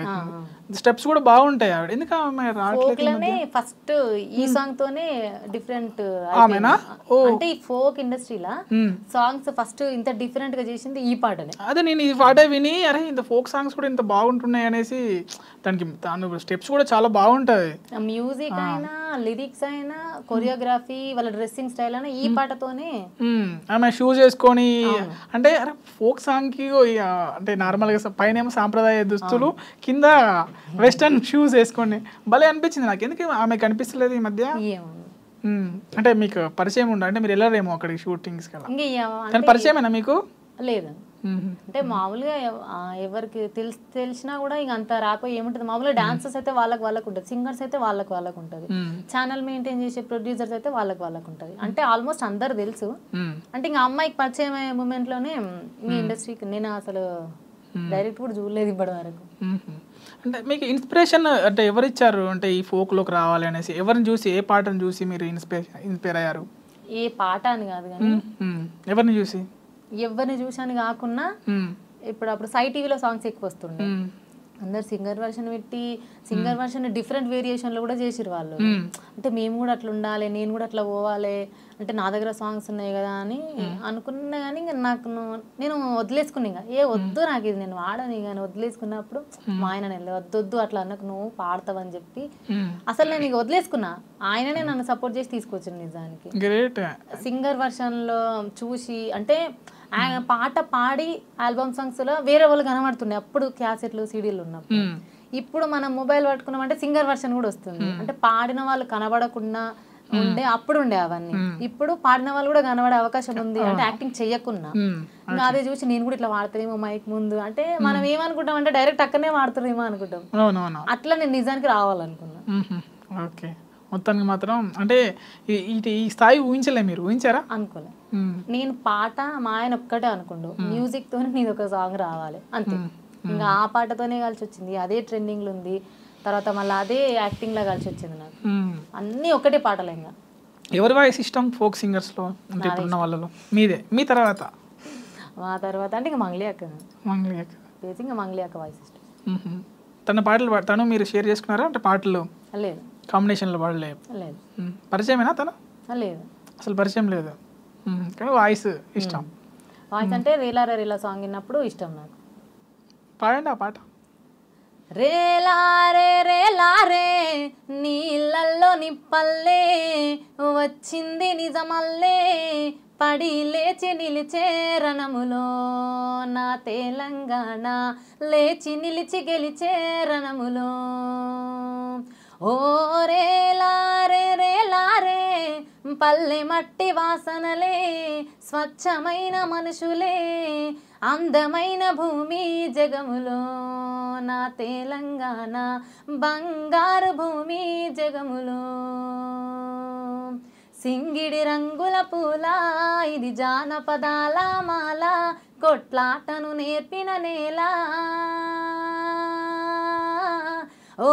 స్టెప్స్ కూడా బాగుంటాయి ఆవిడ ఎందుకు ఆమె రావట్లేదు ఫోక్ లోనే ఫస్ట్ ఈ సాంగ్ తోనే డిఫరెంట్ ఆమెనా? ఓ. అంటే ఈ ఫోక్ ఇండస్ట్రీలా మ్మ్. సాంగ్స్ ఫస్ట్ ఇంత డిఫరెంట్ గా చేసింది ఈ పాటనే అదే నేను ఈ పాట విని అరే ఇంత ఫోక్ సాంగ్స్ కూడా ఇంత బాగుంటున్నాయి అనేసి దానికి దాని స్టెప్స్ కూడా చాలా బాగుంటాయి మ్యూజిక్ అయినా లిరిక్స్ అయినా కొరియోగ్రఫీ వాళ్ళ డ్రెస్సింగ్ స్టైల్ అయినా ఈ పాటతోనే మ్మ్. ఆమె షూస్ వేసుకొని అంటే అరే ఫోక్ సాంగ్ కి ఓ ఇక అంటే నార్మల్ గా పైన ఏమో సాంప్రదాయ దుస్తులు కింద వెస్టర్న్ షూస్ వేసుకొని భలే అనిపించింది నాకు ఎందుకు ఆమె కనిపిస్తలేదు ఈ మధ్య ఏమో మ్మ్. అంటే మీకు పరిచయం ఉండ అంటే మీరు వెళ్ళరేమో అక్కడికి షూటింగ్స్ కల్లా ఇంకా ఏమో కానీ పరిచయమేనా మీకు లేదు మ్మ్. అంటే మామూలుగా ఎవ- ఆ ఎవరికి తెలిసి తెలిసినా కూడా ఇంక అంత రాకపోయి ఏముంటుంది మామూలుగా డాన్సర్స్ అయితే వాళ్ళకి వాళ్ళకు ఉంటుంది సింగర్స్ అయితే వాళ్ళకి వాళ్ళకు ఉంటుంది మ్మ్. ఛానల్ మెయింటైన్ చేసే ప్రొడ్యూసర్స్ అయితే వాళ్ళకి వాళ్ళకు ఉంటుంది అంటే ఆల్మోస్ట్ అందరు తెలుసు మ్మ్. అంటే ఇంకా అమ్మాయికి పరిచయం అయ్యే మూమెంట్ లోనే ఈ ఇండస్ట్రీకి నేను అసలు డైరెక్ట్ కూడా చూడలేదు ఇప్పటి వరకు మ్మ్. అంటే మీకు ఇన్స్పిరేషన్ అంటే ఎవరు ఇచ్చారు అంటే ఈ folk లోకి రావాలి అనేసి ఎవరిని చూసి ఏ పాటను చూసి మీరు ఇన్స్పైర్ ఇన్స్పైర్ అయ్యారు ఏ పాట అని కాదు కానీ మ్మ్. మ్మ్. ఎవరిని చూసి ఎవరిని చూసాను కాకుండా మ్మ్. ఇప్పుడు అప్పుడు సై టీవీలో సాంగ్స్ ఎక్కువ వస్తుండే మ్మ్. అందరు సింగర్ వర్షన్ పెట్టి సింగర్ వర్షన్ డిఫరెంట్ వేరియేషన్ లో కూడా చేసిరు వాళ్ళు మ్మ్. అంటే మేము కూడా అట్లా ఉండాలి నేను కూడా అట్లా పోవాలి అంటే నా దగ్గర సాంగ్స్ ఉన్నాయి కదా అని అనుకున్నా కానీ ఇంకా నాకు ను- నేను వదిలేసుకున్నా ఇంకా ఏ వద్దు నాకు ఇది నేను వాడని కానీ వదిలేసుకున్నప్పుడు మా ఆయన నేను వద్దు వద్దు అట్లా అన్నకు నువ్వు పాడతావని చెప్పి మ్మ్. అసలు నేను ఇక వదిలేసుకున్నా ఆయననే నన్ను సపోర్ట్ చేసి తీసుకొచ్చింది నిజానికి గ్రేట్ సింగర్ వర్షన్లో చూసి అంటే ఆయన పాట పాడి ఆల్బమ్ సాంగ్స్ లో వేరే వాళ్ళు కనబడుతుండే అప్పుడు క్యాసెట్లు సీడీలు ఉన్నప్పుడు మ్మ్. ఇప్పుడు మనం మొబైల్ పట్టుకున్నామంటే సింగర్ వర్షన్ కూడా వస్తుంది అంటే పాడిన వాళ్ళు కనబడకుండా ఉండే అప్పుడు ఉండే అవన్నీ ఇప్పుడు పాడిన వాళ్ళు కూడా కనబడే అవకాశం ఉంది అంటే యాక్టింగ్ చెయ్యకున్నా మ్మ్. ఇంకా అదే చూసి నేను కూడా ఇట్లా వాడతానేమో మైక్ ముందు అంటే మనం ఏమనుకుంటాం అంటే డైరెక్ట్ అక్కడనే వాడుతారేమో అనుకుంటాం అవునవును అట్లా నేను నిజానికి రావాలనుకున్నా మ్మ్. ఓకే మొత్తానికి మాత్రం అంటే ఈ- ఈ- ఈ స్థాయి ఊహించలే మీరు ఊహించారా అనుకోలే మ్మ్. నేను పాట మా ఆయన ఒక్కటే అనుకుండు మ్యూజిక్ తోనే నీది ఒక సాంగ్ రావాలి అంతే ఇంకా ఆ పాటతోనే కలిసి వచ్చింది అదే ట్రెండింగ్ లో ఉంది తర్వాత మళ్ళీ అదే యాక్టింగ్ లా కలిసి వచ్చింది నాకు మ్మ్. అన్నీ ఒకటే పాటలే ఇంకా ఎవరి వాయిస్ ఇష్టం ఫోక్ సింగర్స్లో అంటే ఇప్పుడున్న వాళ్ళలో మీదే మీ తర్వాత మా తర్వాత అంటే ఇంకా మంగ్లీ అక్క మంగళి అక్క. బేసిక్ ఇంకా మంగ్లీ అక్క వాయిస్ ఇష్టం మ్మ్. తన పాటలు పా- తను మీరు షేర్ చేసుకున్నారా అంటే పాటలు లేదు కాంబినేషన్లో పాడలే లేదు మ్మ్. పరిచయమేనా తను లేదు అసలు పరిచయం లేదు మ్మ్. కానీ వాయిస్ ఇష్టం వాయిస్ అంటే రీలా రీలా సాంగ్ విన్నప్పుడు ఇష్టం నాకు పాడండి ఆ పాట రేలారే రేలారే నీళ్ళల్లో నిప్పల్లే వచ్చింది నిజమల్లే పడి లేచి నిలిచే రణములో నా తెలంగాణ లేచి నిలిచి గెలిచే రణములో ఓ రేలారే రేలారే పల్లె మట్టి వాసనలే స్వచ్ఛమైన మనుషులే అందమైన భూమి జగములో నా తెలంగాణ బంగారు భూమి జగములో సింగిడి రంగుల పూల ఇది జానపదాల మాల కొట్లాటను నేర్పిన నేల ఓ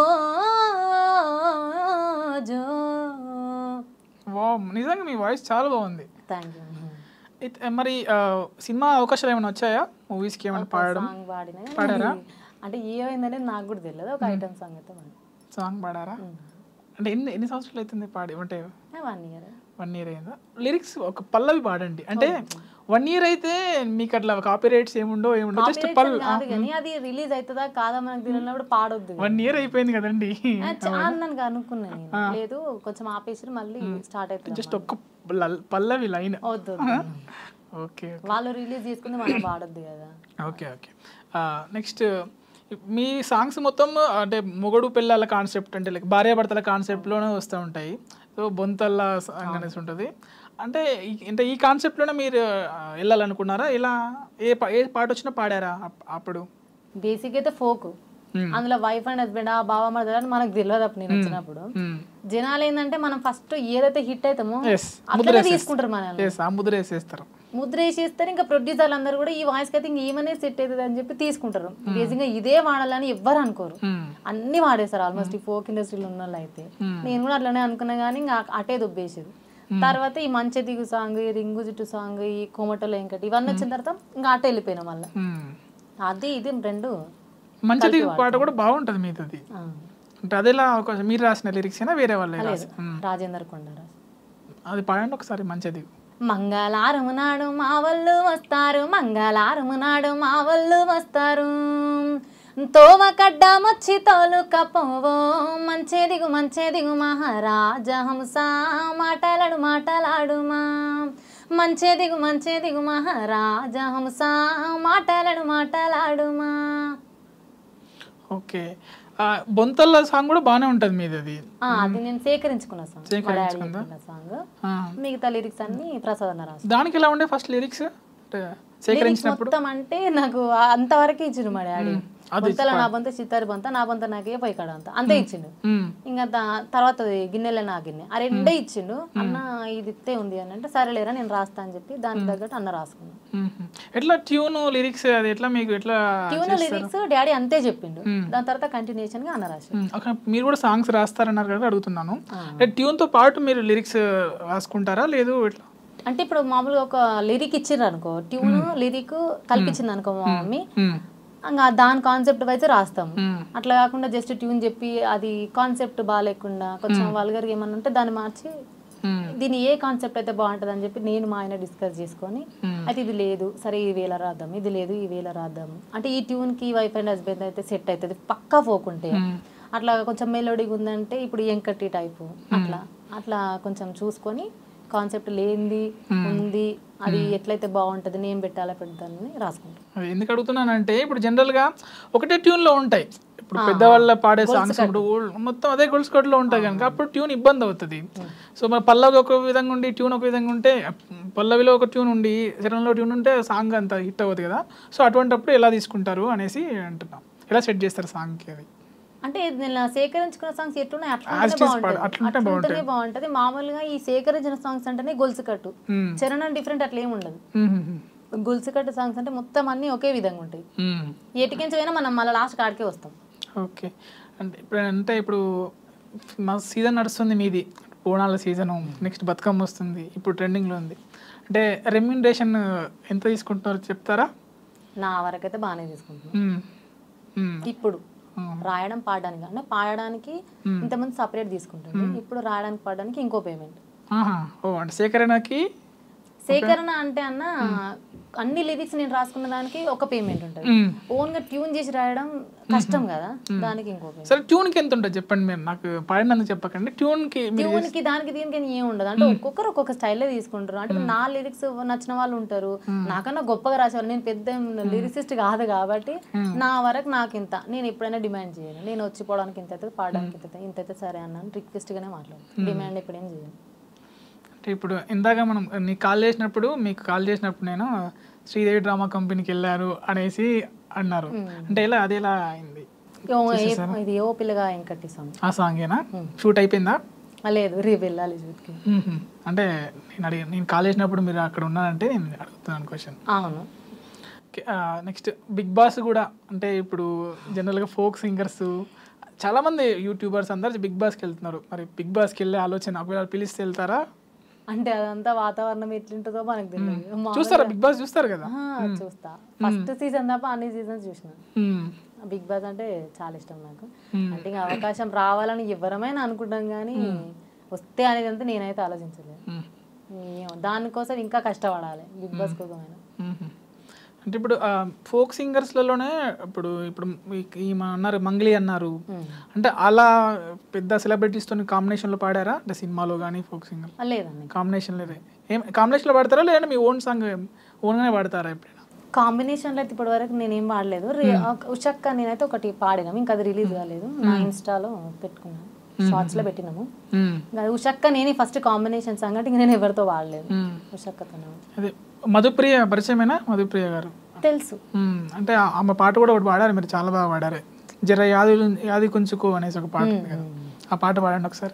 జో వా నిజంగా మీ వాయిస్ చాలా బాగుంది థ్యాంక్ యూ ఇట్- మరి ఆ, సినిమా అవకాశాలు ఏమైనా వచ్చాయా మూవీస్కి ఏమైనా పాడడం సాంగ్ పాడిన పాడారా? అంటే ఏమైందనేది నాకు కూడా తెలియదు ఒక ఐటమ్ సాంగ్ అయితే పాడి సాంగ్ పాడారా అంటే ఎన్ని ఎన్ని సంవత్సరాలు అవుతుంది పాడి అంటే వన్ ఇయర్ వన్ ఇయర్ అయిందా లిరిక్స్ ఒక పల్లవి పాడండి అంటే వన్ ఇయర్ అయితే మీకు అట్లా కాపీ రైట్స్ ఏముండో ఏముండో జస్ట్ పల్ కాదు కానీ అది రిలీజ్ అవుతుందా కాదా మనకు తెలియనప్పుడు పాడొద్దు వన్ ఇయర్ అయిపోయింది కదండి ఆ, చాలా నన్ను అనుకున్నా నేను లేదు కొంచెం ఆపేసి మళ్ళీ స్టార్ట్ అవుతుంది జస్ట్ ఒక్క లల్- పల్లవి లైన్ వద్దు వద్దు. ఓకే వాళ్ళు రిలీజ్ చేసుకుంది మనం పాడొద్దు కదా ఓకే ఓకే నెక్స్ట్ మీ సాంగ్స్ మొత్తం అంటే మొగడు పిల్లల కాన్సెప్ట్ అంటే లైక్ భార్యాభర్తల కాన్సెప్ట్లోనే వస్తూ ఉంటాయి సో బొంతల్ల సాంగ్ అనేసి ఉంటుంది అంటే ఈ- అంటే ఈ కాన్సెప్ట్లోనే మీరు ఆ, వెళ్ళాలనుకున్నారా ఇలా ఏ పా- ఏ పాట వచ్చినా పాడారా అప్- అప్పుడు బేసిక్ అయితే ఫోక్ Hmm. అందులో వైఫ్ అండ్ హస్బెండ్ ఆ బావ మదర్ అని మనకు తెలియదు అప్పుడు నేను వచ్చినప్పుడు జనాలు ఏంటంటే మనం ఫస్ట్ ఏదైతే హిట్ అవుతామో ఎస్ అట్లనే తీసుకుంటారు మనల్ని ఎస్ ఆ ముద్ర వేసేస్తారు ముద్ర వేసేస్తారు ఇంకా ప్రొడ్యూసర్లు అందరూ కూడా ఈ వాయిస్ అయితే ఇంక ఏమనే సెట్ అవుతుంది అని చెప్పి తీసుకుంటారు బేసిక్గా ఇదే వాడాలని ఎవ్వరు అనుకోరు Hmm. అన్ని వాడేస్తారు ఆల్మోస్ట్ ఈ ఫోక్ ఇండస్ట్రీలో ఉన్న వాళ్ళు అయితే నేను కూడా అట్లనే అనుకున్నా కానీ ఇంకా అటే దొబ్బేసేది తర్వాత ఈ మంచి దిగు సాంగ్ ఈ రింగు జుట్టు సాంగ్ ఈ కోమటలో ఇంకటి ఇవన్నీ వచ్చిన తర్వాత ఇంకా అటే వెళ్ళిపోయినాం మళ్ళీ Hmm. అది ఇది రెండు మంచిది పాట కూడా బాగుంటుంది మీది అది ఆ, అంటే అదేలా అవకాశం మీరు రాసిన లిరిక్స్ అయినా వేరే వాళ్ళే రాసి రాజేందర్ కొండరాజు అది పాడండి ఒకసారి మంచిది మంగళారము నాడు మా వాళ్ళు వస్తారు మంగళారము నాడు మా వాళ్ళు వస్తారు తోవ కడ్డామొచ్చి తోలు కపోవో మంచేదిగు మంచేదిగు మహారాజా హంస మాటలాడు మాటలాడుమా మంచేదిగు మంచేదిగు మహారాజా హంస మాటలాడు మాటలాడుమా ఓకే ఆ, బొంతల్ల సాంగ్ కూడా బాగానే ఉంటుంది మీది అది ఆ, అది నేను సేకరించుకున్న సాంగ్ మా డాడీ సేకరించుకుందా? చెప్పిన సాంగ్ ఆ. మిగతా లిరిక్స్ అన్ని ప్రసాద్ అన్న రాసు దానికి ఎలా ఉండే ఫస్ట్ లిరిక్స్ అంటే సేకరించినప్పుడు మొత్తం అంటే నాకు అంతవరకు ఇచ్చిండు మా డాడీ బొంతల నా బొంత చిత్తారి బొంత నా బొంత నాకే పోయి కాడ అంత అంతే ఇచ్చిండు మ్మ్. ఇంకా దా- తర్వాత గిన్నెల నా గిన్నె ఆ రెండే ఇచ్చిండు అన్న ఇది ఇత్తే ఉంది అని అంటే సరేలేరా నేను రాస్తా అని చెప్పి దానికి తగ్గట్టు అన్న రాసుకున్నాను మ్మ్. ఎట్లా ట్యూన్ లిరిక్స్ అది ఎట్లా మీకు ఎట్లా ట్యూన్ లిరిక్స్ డాడీ అంతే చెప్పిండు దాని తర్వాత కంటిన్యూషన్ గా అన్న రాసి మ్మ్. ఒక మీరు కూడా సాంగ్స్ రాస్తారన్నారు కదా అడుగుతున్నాను అంటే ట్యూన్ తో పాటు మీరు లిరిక్స్ రాసుకుంటారా లేదు ఎట్లా అంటే ఇప్పుడు మామూలుగా ఒక లిరిక్ ఇచ్చిండ్రు అనుకో ట్యూన్ లిరిక్ కల్పించింది అనుకో మా మమ్మీ మ్మ్. ఇంకా దాని కాన్సెప్ట్ వైజ్ రాస్తాం మ్మ్. అట్లా కాకుండా జస్ట్ ట్యూన్ చెప్పి అది కాన్సెప్ట్ బాగాలేకుండా కొంచెం వల్గర్ ఏమన్నా ఉంటే దాన్ని మార్చి మ్మ్. దీని ఏ కాన్సెప్ట్ అయితే బాగుంటుంది అని చెప్పి నేను మా ఆయన డిస్కస్ చేసుకొని అయితే ఇది లేదు సరే ఈ వేళ రాద్దాం ఇది లేదు ఈ వేళ రాద్దాం అంటే ఈ ట్యూన్ కి వైఫ్ అండ్ హస్బెండ్ అయితే సెట్ అవుతుంది పక్కా ఫోక్ ఉంటే అట్లా కొంచెం మెలోడీగా ఉందంటే ఇప్పుడు ఎంకట్టి టైపు అట్లా అట్లా కొంచెం చూసుకొని కాన్సెప్ట్ లేనిది ఉంది అది ఎట్లయితే బాగుంటుంది నేను పెట్టాలా పెడతానని రాసుకుంటాం అది ఎందుకు అడుగుతున్నానంటే ఇప్పుడు జనరల్ గా ఒకటే ట్యూన్ లో ఉంటాయి ఇప్పుడు పెద్దవాళ్ళ పాడే సాంగ్స్ ఇప్పుడు మొత్తం అదే గొలుసు కట్టులో ఉంటాయి కనుక అప్పుడు ట్యూన్ ఇబ్బంది అవుతుంది సో మరి పల్లవి ఒక విధంగా ఉండి ట్యూన్ ఒక విధంగా ఉంటే పల్లవిలో ఒక ట్యూన్ ఉండి శరణంలో ట్యూన్ ఉంటే సాంగ్ అంత హిట్ అవ్వదు కదా సో అటువంటిప్పుడు ఎలా తీసుకుంటారు అనేసి అంటున్నాం ఎలా సెట్ చేస్తారు సాంగ్కి అది అంటే నేను సేకరించుకున్న సాంగ్స్ ఎట్లున్నాయి As అట్లుంటేనే it is బాగుంటుంది పాడు- అట్లుంటే అట్లుంటేనే బాగుంటది మామూలుగా ఈ సేకరించిన సాంగ్స్ అంటేనే గొలుసు కట్టు మ్మ్. చరణం డిఫరెంట్ అట్లా ఏమి ఉండదు మ్మ్. గొలుసు కట్టు సాంగ్స్ అంటే మొత్తం అన్ని ఒకే విధంగా ఉంటాయి మ్మ్. ఎటుకించి పోయినా మనం మళ్ళీ లాస్ట్ కాడికే వస్తాం ఓకే అంటే ఇప్పుడు అంటే ఇప్పుడు మా సీజన్ నడుస్తుంది మీది బోనాల సీజన్ నెక్స్ట్ బతుకమ్మ వస్తుంది ఇప్పుడు ట్రెండింగ్లో ఉంది అంటే రెమ్యూనరేషన్ ఎంత తీసుకుంటున్నారో చెప్తారా నా వరకైతే బాగానే తీసుకుంటున్నాను మ్మ్. మ్మ్. ఇప్పుడు మ్మ్. రాయడం పాడడానికి అంటే పాడడానికి ఇంతమంది సపరేట్ తీసుకుంటుంది ఇప్పుడు రాయడానికి పాడడానికి ఇంకో పేమెంట్ ఆహా ఓ అంటే సేకరణకి సేకరణ అంటే అన్న అన్ని లిరిక్స్ నేను రాసుకున్న దానికి ఒక పేమెంట్ ఉంటుంది మ్మ్. ఓన్ గా ట్యూన్ చేసి రాయడం కష్టం కదా దానికి ఇంకో పేమెంట్ సరే ట్యూన్కి ఎంత ఉంటుంది చెప్పండి మీరు నాకు పాడినందుకు చెప్పకండి ట్యూన్కి మీరు ట్యూన్ కి దానికి దీనికి ఏం ఉండదు అంటే ఒక్కొక్కరు ఒక్కొక్క స్టైల్లో తీసుకుంటారు అంటే నా లిరిక్స్ నచ్చిన వాళ్ళు ఉంటారు నాకన్నా గొప్పగా రాసేవాళ్ళు నేను పెద్ద లిరిసిస్ట్ కాదు కాబట్టి నా వరకు నాకు ఇంత నేను ఎప్పుడైనా డిమాండ్ చేయను నేను వచ్చిపోవడానికి ఇంత అయితే పాడడానికి ఇంత అయితే ఇంత అయితే సరే అన్నాను రిక్వెస్ట్ గానే మాట్లాడు డిమాండ్ ఎప్పుడేం చేయను అంటే ఇప్పుడు ఇందాక మనం నీకు కాల్ చేసినప్పుడు మీకు కాల్ చేసినప్పుడు నేను శ్రీదేవి డ్రామా కంపెనీకి వెళ్ళారు అనేసి అన్నారు అంటే ఎలా అది ఎలా అయింది ఓ, ఏ- ఇది ఏ పిల్లగా వెంకటి సాంగ్ ఆ సాంగేనా షూట్ అయిపోయిందా లేదు రేపు వెళ్ళాలి షూట్కి మ్మ్. అంటే నేను అడిగి నేను కాల్ చేసినప్పుడు మీరు అక్కడ ఉన్నారంటే నేను అడుగుతున్నాను క్వశ్చన్ అవును నెక్స్ట్ బిగ్ బాస్ కూడా అంటే ఇప్పుడు జనరల్గా ఫోక్ సింగర్స్ చాలామంది యూట్యూబర్స్ అందరు బిగ్ బాస్కి వెళ్తున్నారు మరి బిగ్ బాస్కి వెళ్ళే ఆలోచన ఒకవేళ పిలిస్తే వెళ్తారా అంటే అదంతా వాతావరణం ఎట్లుంటుందో మనకు తెలియదు మా- చూస్తారా బిగ్ బాస్ చూస్తారు కదా ఆ, చూస్తా ఫస్ట్ సీజన్ తప్ప అన్ని సీజన్స్ చూసిన మ్మ్. బిగ్ బాస్ అంటే చాలా ఇష్టం నాకు అంటే ఇంకా అవకాశం రావాలని ఎవరమైనా అనుకుంటాం కానీ వస్తే అనేది అంతా నేనైతే ఆలోచించలేదు మ్మ్. ఏమో, దానికోసం ఇంకా కష్టపడాలి బిగ్ బాస్ కోసమైనా మ్మ్. అంటే ఇప్పుడు ఫోక్ సింగర్స్లలోనే ఇప్పుడు ఇప్పుడు ఈ- ఈమె అన్నారు మంగ్లీ అన్నారు అంటే అలా పెద్ద సెలబ్రిటీస్తో కాంబినేషన్లో పాడారా అంటే సినిమాలో కానీ ఫోక్ సింగర్ ఆ, లేదండి కాంబినేషన్ లేదే ఏం కాంబినేషన్లో పాడతారా లేదంటే మీ ఓన్ సాంగ్ ఓన్గానే పాడతారా ఎప్పుడైనా కాంబినేషన్లో అయితే ఇప్పటి వరకు నేనేం పాడలేదు రి- ఒక- ఉషక్క నేనైతే ఒకటి పాడినాం ఇంకా అది రిలీజ్ కాలేదు నా ఇన్స్టాలో పెట్టుకున్నాను షార్ట్స్లో పెట్టినాము మ్మ్. ఇంకా అది ఉషక్క నేనే ఫస్ట్ కాంబినేషన్ సాంగ్ అంటే ఇంకా నేను ఎవరితో పాడలేదు మ్మ్. ఉషక్కతో అదే మధుప్రియ పరిచయమేనా మధుప్రియ గారు తెలుసు మ్మ్. అంటే ఆ- ఆమె పాట కూడా ఒకటి పాడారు మీరు చాలా బాగా పాడారు జర యాది యాది కొంచుకో అనేసి ఒక పాట ఉంది కదా ఆ పాట పాడండి ఒకసారి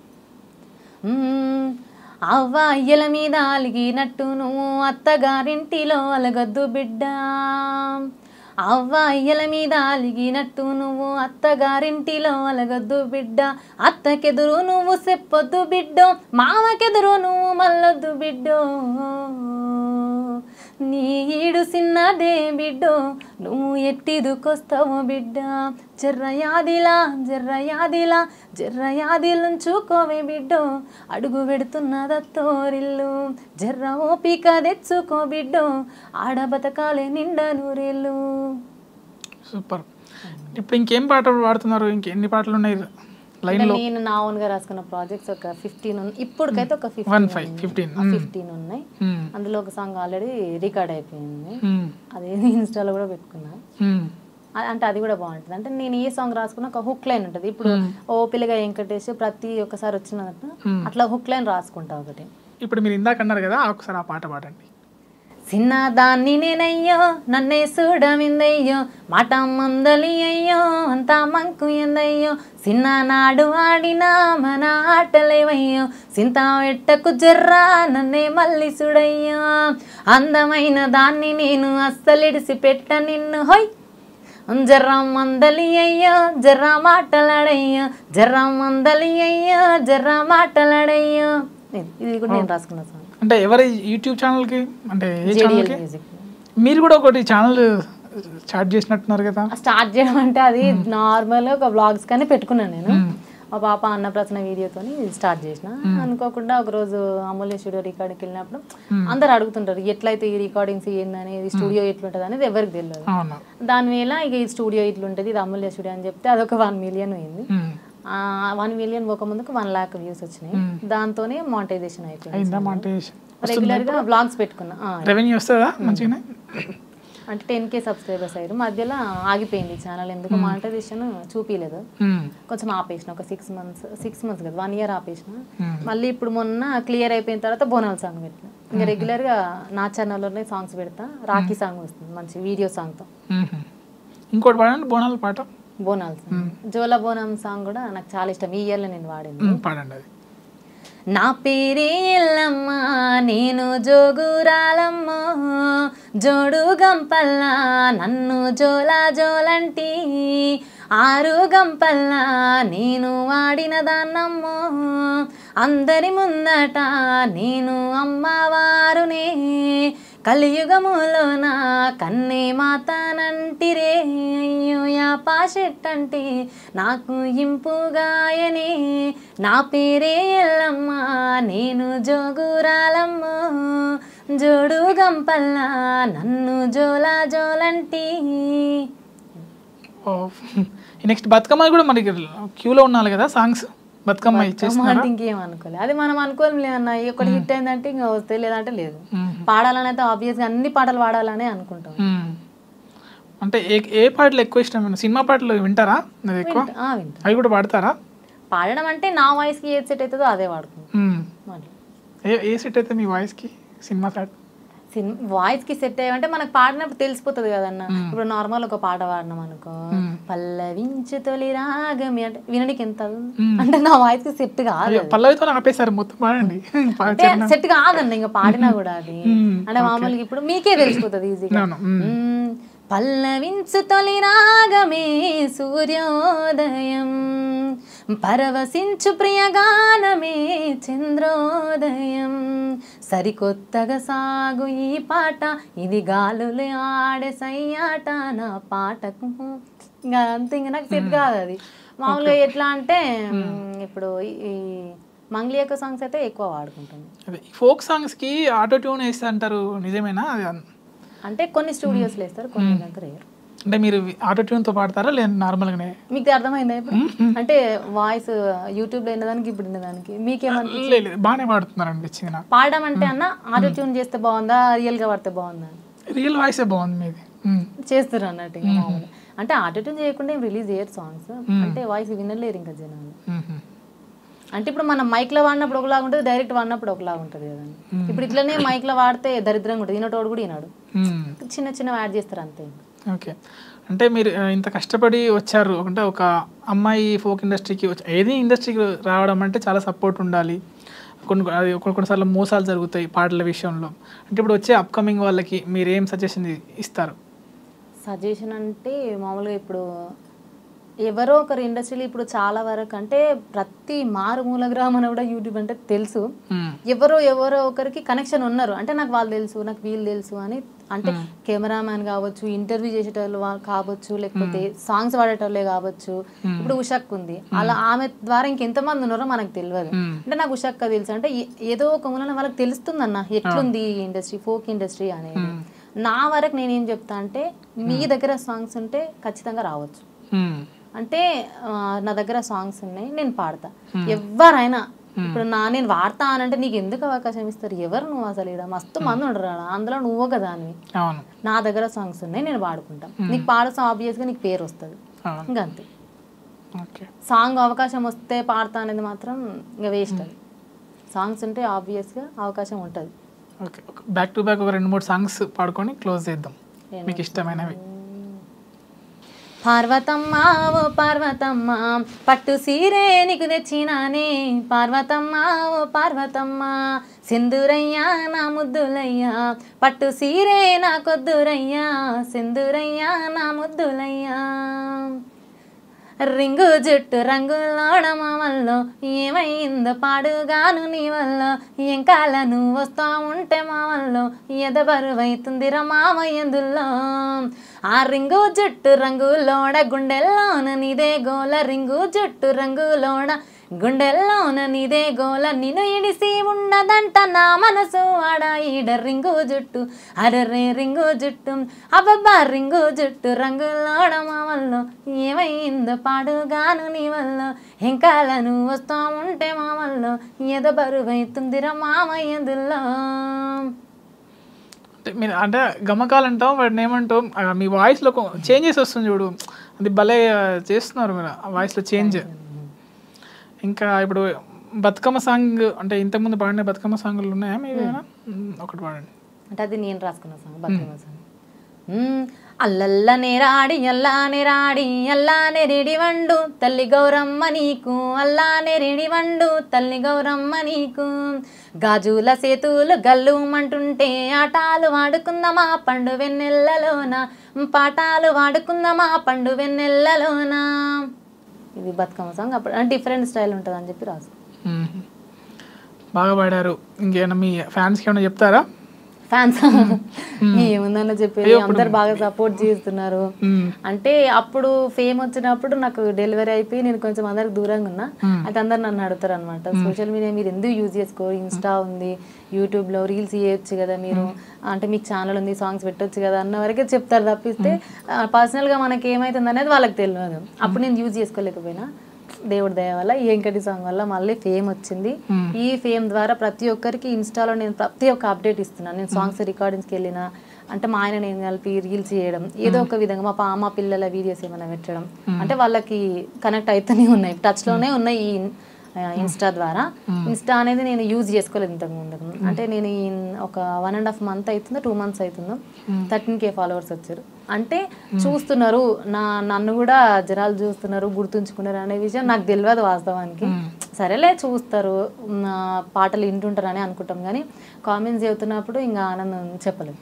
మ్మ్. అవ్వ అయ్యల మీద అలిగినట్టు నువ్వు అత్తగారింటిలో అలగద్దు బిడ్డ అవ్వ అయ్యల మీద అలిగినట్టు నువ్వు అత్తగారింటిలో అలగద్దు బిడ్డ అత్తకెదురు నువ్వు చెప్పొద్దు బిడ్డో మామకెదురు నువ్వు మల్లొద్దు బిడ్డో నీ ఈడు సిన్నదే బిడ్డో నువ్వు ఎట్టిదుకొస్తావు బిడ్డ జర్ర యాదిలా జర్ర యాదిలా జర్ర యాదిలుంచుకోవే బిడ్డో అడుగు పెడుతున్నదత్తోరిల్లు జర్ర ఓపిక తెచ్చుకో బిడ్డో ఆడ బతకాలే నిండా నూరేళ్ళు సూపర్ ఇప్పుడు ఇంకేం పాట పాడుతున్నారు ఇంకెన్ని పాటలు ఉన్నాయి లైన్లో నేను నా ఓన్గా రాసుకున్న ప్రాజెక్ట్స్ ఒక ఫిఫ్టీన్ ఇప్పటికైతే ఒక one fifteen five fifteen fifteen ఉన్నాయి అందులో ఒక సాంగ్ ఆల్రెడీ రికార్డ్ అయిపోయింది అది ఇన్స్టాలో కూడా పెట్టుకున్నా అ- అంటే అది కూడా బాగుంటుంది అంటే నేను ఏ సాంగ్ రాసుకున్నా ఒక హుక్ లైన్ ఉంటుంది ఇప్పుడు ఓ పిల్లగా వెంకటేష్ ప్రతి ఒక్కసారి వచ్చినట్టు అట్లా హుక్ లైన్ రాసుకుంటా ఒకటి ఇప్పుడు మీరు ఇందాక అన్నారు కదా ఒకసారి ఆ పాట పాడండి చిన్నదాన్ని నేనయ్యో నన్నే చూడమిందయ్యో మాట మందలి అయ్యో అంతా మంకు ఎందయ్యో చిన్ననాడు ఆడిన మన ఆటలేవయ్యో సింత ఎట్టకు జర్రా నన్నే మళ్ళీ చూడయ్యో అందమైన దాన్ని నేను అస్సలిడిసి పెట్ట నిన్ను హొయ్ జర్రా మందలి అయ్యో జర్రా మాటలాడయ్యో జర్రా మందలి అయ్యో జర్రా మాటలాడయ్యో ఇది ఇది కూడా నేను రాసుకున్న సాంగ్ అంటే ఎవరి యూట్యూబ్ ఛానల్కి అంటే ఏ ఛానల్కి మ్యూజిక్ మీరు కూడా ఒకటి ఛానల్ స్టార్ట్ చేసినట్టున్నారు కదా స్టార్ట్ చేయడం అంటే అది నార్మల్ ఒక బ్లాగ్స్ కానీ పెట్టుకున్నాను నేను మా పాప అన్నప్రసన్న వీడియోతో స్టార్ట్ చేసిన అనుకోకుండా ఒక రోజు అమూల్య స్టూడియో రికార్డింగ్కి వెళ్ళినప్పుడు అందరు అడుగుతుంటారు ఎట్లయితే ఈ రికార్డింగ్స్ ఏందనేది స్టూడియో ఎట్లుంటుంది అనేది ఎవరికి తెలియదు అవును దానివేళ ఇక ఈ స్టూడియో ఇట్లుంటుంది ఇది అమూల్య స్టూడియో అని చెప్తే అదొక వన్ మిలియన్ అయింది మ్మ్. వన్ మిలియన్ ఒక ముందుకు వన్ లాక్ వ్యూస్ వచ్చినాయి దాంతోనే మానిటైజేషన్ అయిపోయింది అయిందా మాంటేషన్ రెగ్యులర్ గా బ్లాగ్స్ పెట్టుకున్నా ఆ, రెవెన్యూ వస్తుందా మంచిగానే అంటే టెన్ కే సబ్స్క్రైబర్స్ అయ్యారు మధ్యలో ఆగిపోయింది ఛానల్ ఎందుకు మానిటైజేషన్ చూపించలేదు మ్మ్. కొంచెం ఆపేసిన ఒక సిక్స్ మంత్స్ సిక్స్ మంత్స్ కదా వన్ ఇయర్ ఆపేసిన మళ్ళీ ఇప్పుడు మొన్న క్లియర్ అయిపోయిన తర్వాత బోనాల్ సాంగ్ పెట్టిన ఇంకా రెగ్యులర్ గా నా ఛానల్లోనే సాంగ్స్ పెడతా రాఖీ సాంగ్ వస్తుంది మంచి వీడియో సాంగ్తో మ్మ్. ఇంకోటి పాడండి బోనాల పాట బోనాల్ సాంగ్ జోల బోనం సాంగ్ కూడా నాకు చాలా ఇష్టం ఈ ఇయర్లో నేను వాడింది మ్మ్. పాడండి అది నా పేరే ఎల్లమ్మ నేను జోగురాలమ్మ జోడు గంపల్లా నన్ను జోలా జోలంటి ఆరు గంపల్లా నేను వాడిన దాన్నమ్మో అందరి ముందట నేను అమ్మవారునే కలియుగములోన కన్నే మాతానంటిరే అయ్యో యా పాషెట్టంటే నాకు ఇంపుగాయనే నా పేరే ఎల్లమ్మ నేను జోగురాలమ్మ జోడు గంపల్లా నన్ను జోలా జోలంటి ఓ నెక్స్ట్ బతుకమ్మ కూడా మనకి క్యూలో ఉండాలి కదా సాంగ్స్ బతుకమ్మ అమ్మ ఇచ్చేస్తున్నారు అంటే ఇంకేం అనుకోలేదు అది మనం అనుకోలేం అన్న ఒకటి హిట్ అయిందంటే ఇంకా వస్తే లేదంటే లేదు పాడాలని అయితే ఆబ్వియస్గా అన్ని పాటలు పాడాలనే అనుకుంటాం అంటే ఏ ఏ పాటలు ఎక్కువ ఇష్టం సినిమా పాటలు వింటారా అది ఎక్కువ ఆ, వింటా అవి కూడా పాడతారా పాడడం అంటే నా వాయిస్కి ఏది సెట్ అవుతుందో అదే వాడుకుంటాం మ్మ్. మళ్ళీ ఏ ఏ సెట్ అయితే మీ వాయిస్కి సినిమా పాట సినిమా వాయిస్ కి సెట్ అయ్యంటే మనకు పాడినప్పుడు తెలిసిపోతుంది కదన్న ఇప్పుడు నార్మల్ ఒక పాట పాడినాం అనుకో పల్లవించు తొలి రాగమి అంటే వినడానికి ఎంత అంటే నా వాయిస్ కి సెట్ కాదు పల్లవితో ఆపేశారు మొత్తం పాడండి పాట అంటే సెట్ కాదన్న ఇంకా పాడినా కూడా అది అంటే మామూలుగా ఇప్పుడు మీకే తెలిసిపోతుంది ఈజీగా అవును. మ్మ్. పల్లవించు తొలి రాగమే సూర్యోదయం పరవశించు ప్రియగానమే చంద్రోదయం సరికొత్తగా సాగు ఈ పాట ఇది గాలులే ఆడే సయ్యాట నా పాటకు ఇంకా అంతే ఇంకా నాకు సెట్ కాదు అది మామూలుగా ఎట్లా అంటే మ్, ఇప్పుడు ఈ- ఈ మంగ్లీ యొక్క సాంగ్స్ అయితే ఎక్కువ వాడుకుంటుంది అదే ఫోక్ సాంగ్స్కి ఆటో ట్యూన్ వేస్తే అంటారు నిజమేనా అది అన్- అంటే కొన్ని స్టూడియోస్లో వేస్తారు కొన్ని దగ్గర వేయరు అంటే మీరు ఆటో ట్యూన్తో పాడతారా లేదా నార్మల్గానే మీకు అర్థమైందా ఇప్పుడు అంటే వాయిస్ యూట్యూబ్లో విన్నదానికి ఇప్పుడు విన్నదానికి మీకేమన్నా లేదు లేదు, బాగానే పాడుతున్నారు అనిపించింది నాకు పాడడం అంటే అన్న ఆటో ట్యూన్ చేస్తే బాగుందా రియల్గా పడితే బాగుందా రియల్ వాయిసే బాగుంది మీది మ్మ్. చేస్తారు అన్నట్టు ఇంకా మామూలుగా. అంటే ఆటో ట్యూన్ చేయకుండా ఏం రిలీజ్ చేయరు సాంగ్స్ అంటే వాయిస్ వినలేరు ఇంకా జనాలు మ్మ్. అంటే ఇప్పుడు మనం మైక్ లో వాడినప్పుడు ఒకలాగా ఉంటుంది డైరెక్ట్ వాడినప్పుడు ఒకలాగా ఉంటుంది కదా ఇప్పుడు ఇట్లనే మైక్ లో వాడితే దరిద్రంగా ఉంటుంది ఈనటోడు కూడా ఈనాడు మ్మ్. చిన్న చిన్న యాడ్ చేస్తారు అంతే ఓకే అంటే మీరు ఆ, ఇంత కష్టపడి వచ్చారు అంటే ఒక అమ్మాయి ఫోక్ ఇండస్ట్రీకి వచ్చి ఏది ఇండస్ట్రీకి రావడం అంటే చాలా సపోర్ట్ ఉండాలి కొన్ని అది కొన్ని కొన్నిసార్లు మోసాలు జరుగుతాయి పాటల విషయంలో అంటే ఇప్పుడు వచ్చే అప్కమింగ్ వాళ్ళకి మీరు ఏం సజెషన్ ఇస్తారు సజెషన్ అంటే మామూలుగా ఇప్పుడు ఎవరో ఒకరు ఇండస్ట్రీలో ఇప్పుడు చాలా వరకు అంటే ప్రతి మారుమూల గ్రామం కూడా యూట్యూబ్ అంటే తెలుసు మ్మ్. ఎవరో ఎవరో ఒకరికి కనెక్షన్ ఉన్నారు అంటే నాకు వాళ్ళు తెలుసు నాకు వీళ్ళు తెలుసు అని అంటే కెమెరామ్యాన్ కావచ్చు ఇంటర్వ్యూ చేసేటోళ్ళు వా- కావచ్చు లేకపోతే సాంగ్స్ పాడేటోళ్ళే కావచ్చు ఇప్పుడు ఉషక్ ఉంది అలా ఆమె ద్వారా ఇంకెంతమంది ఉన్నారో మనకు తెలియదు మ్మ్. అంటే నాకు ఉషక్క తెలుసు అంటే ఏ- ఏదో ఒక మూలన వాళ్ళకి తెలుస్తుంది అన్న ఎట్లుంది ఈ ఇండస్ట్రీ ఫోక్ ఇండస్ట్రీ అనేది నా వరకు నేనేం చెప్తా అంటే మీ దగ్గర సాంగ్స్ ఉంటే ఖచ్చితంగా రావచ్చు మ్మ్. అంటే ఆ, నా దగ్గర సాంగ్స్ ఉన్నాయి నేను పాడతా ఎవరైనా ఇప్పుడు నా నేను వాడతా అనంటే నీకు ఎందుకు అవకాశం ఇస్తారు ఎవరు నువ్వు అసలు ఇక్కడ మస్తు మంది ఉండరు ఆడ. అందులో నువ్వు కదా అని అవును నా దగ్గర సాంగ్స్ ఉన్నాయి నేను పాడుకుంటా నీకు పాడతా ఆబ్వియస్గా నీకు పేరు వస్తుంది అవును ఇంకా అంతే ఓకే సాంగ్ అవకాశం వస్తే పాడతా అనేది మాత్రం ఇంకా వేస్ట్ అది సాంగ్స్ ఉంటే ఆబ్వియస్గా అవకాశం ఉంటుంది ఓకే బ్యాక్ టు బ్యాక్ ఒక రెండు మూడు సాంగ్స్ పాడుకొని క్లోజ్ చేద్దాం మీకు ఇష్టమైనవి పార్వతమ్మ ఓ పార్వతమ్మ పట్టు సీరే నీకు తెచ్చినానే పార్వతమ్మ ఓ పార్వతమ్మ సింధూరయ్యా నా ముద్దులయ్యా పట్టు సీరే నా కొద్దురయ్యా సింధూరయ్యా నా ముద్దులయ్యా రింగు జుట్టు రంగులోడ మామల్లో ఏమైందో పాడుగాను నీ వల్ల ఎంకాల నువ్వు వస్తా ఉంటే మామల్లో ఎద బరువైతుందిరా మామయ్యందుల్లో ఆ రింగు జుట్టు రంగులోడ గుండెల్లోన నీదే గోల రింగు జుట్టు రంగులోడ గుండెల్లోన నీదే గోల నిన్ను ఇడిసి ఉండదంట నా మనసు ఆడ ఈడ రింగు జుట్టు అరరే రింగు జుట్టు అబ్బబ్బా రింగు జుట్టు రంగులోడ మామల్లో ఏమైందో పాడుగాను నీ వల్ల ఎంకాల నువ్వు వస్తా ఉంటే మామల్లో ఎద బరువైతుందిరా మామయ్యదుల్లో అంటే మీరు అంటే గమకాలు అంటాం వాటిని ఏమంటాం ఆ, మీ వాయిస్లో చేంజెస్ వస్తుంది చూడు అది భలే ఆ, చేస్తున్నారు మీరు ఆ వాయిస్లో చేంజ్ ఇంకా ఇప్పుడు బతుకమ్మ సాంగ్ అంటే ఇంతకుముందు పాడిన బతుకమ్మ సాంగ్లు ఉన్నాయా మీ ఏమైనా? మ్, ఒకటి పాడండి అంటే అది నేను రాసుకున్న సాంగ్ బతుకమ్మ సాంగ్ మ్మ్. అల్లల్లనే రాడి అల్లానే రాడి అల్లానే రెడి వండు తల్లి గౌరమ్మ నీకు అల్లానే రెడి వండు తల్లి గౌరమ్మ నీకు గాజుల సేతులు గల్లుమంటుంటే ఆటాలు వాడుకుందామా పండు వెన్నెల్లలోన పాటాలు వాడుకుందామా పండు వెన్నెల్లలోన ఇది బతుకమ్మ సాంగ్ అప్పుడు డిఫరెంట్ స్టైల్ ఉంటుంది అని చెప్పి రాసు మ్. బాగా పాడారు ఇంకేమైనా మీ ఫ్యాన్స్కి ఏమైనా చెప్తారా ఫ్యాన్స్ ఏముందన్న చెప్పేది అందరు బాగా సపోర్ట్ చేస్తున్నారు మ్, అంటే అప్పుడు ఫేమ్ వచ్చినప్పుడు నాకు డెలివరీ అయిపోయి నేను కొంచెం అందరికి దూరంగా ఉన్నా అయితే అందరు నన్ను అడుగుతారు అనమాట సోషల్ మీడియా మీరు ఎందుకు యూజ్ చేసుకోరు ఇన్స్టా ఉంది యూట్యూబ్ లో రీల్స్ చేయొచ్చు కదా మీరు అంటే మీకు ఛానల్ ఉంది సాంగ్స్ పెట్టొచ్చు కదా అన్న వరకే చెప్తారు తప్పిస్తే పర్సనల్ గా మనకి ఏమైతుంది అనేది వాళ్ళకి తెలియదు అప్పుడు నేను యూజ్ చేసుకోలేకపోయినా దేవుడి దయ వల్ల ఈ వెంకటి సాంగ్ వల్ల మళ్ళీ ఫేమ్ వచ్చింది ఈ ఫేమ్ ద్వారా ప్రతి ఒక్కరికి ఇన్స్టాలో నేను ప్రతి ఒక్క అప్డేట్ ఇస్తున్నాను నేను సాంగ్స్ రికార్డింగ్స్కి వెళ్ళినా అంటే మా ఆయన నేను కలిపి రీల్స్ చేయడం ఏదో ఒక విధంగా మా పా మా పిల్లల వీడియోస్ ఏమైనా పెట్టడం అంటే వాళ్ళకి కనెక్ట్ అవుతూనే ఉన్నాయి టచ్ లోనే ఉన్నాయి ఈ ఆ, ఇన్స్టా ద్వారా ఇన్స్టా అనేది నేను యూజ్ చేసుకోలేదు ఇంతకు ముందు అంటే నేను ఈ ఒక వన్ అండ్ హాఫ్ మంత్ అవుతుందో టూ మంత్స్ అవుతుందో థర్టీన్ కే ఫాలోవర్స్ వచ్చారు అంటే చూస్తున్నారు నా నన్ను కూడా జనాలు చూస్తున్నారు గుర్తుంచుకున్నారు అనే విషయం నాకు తెలియదు వాస్తవానికి సరేలే చూస్తారు నా పాటలు వింటుంటారని అనుకుంటాం కానీ కామెంట్స్ చెబుతున్నప్పుడు ఇంకా ఆనందం చెప్పలేదు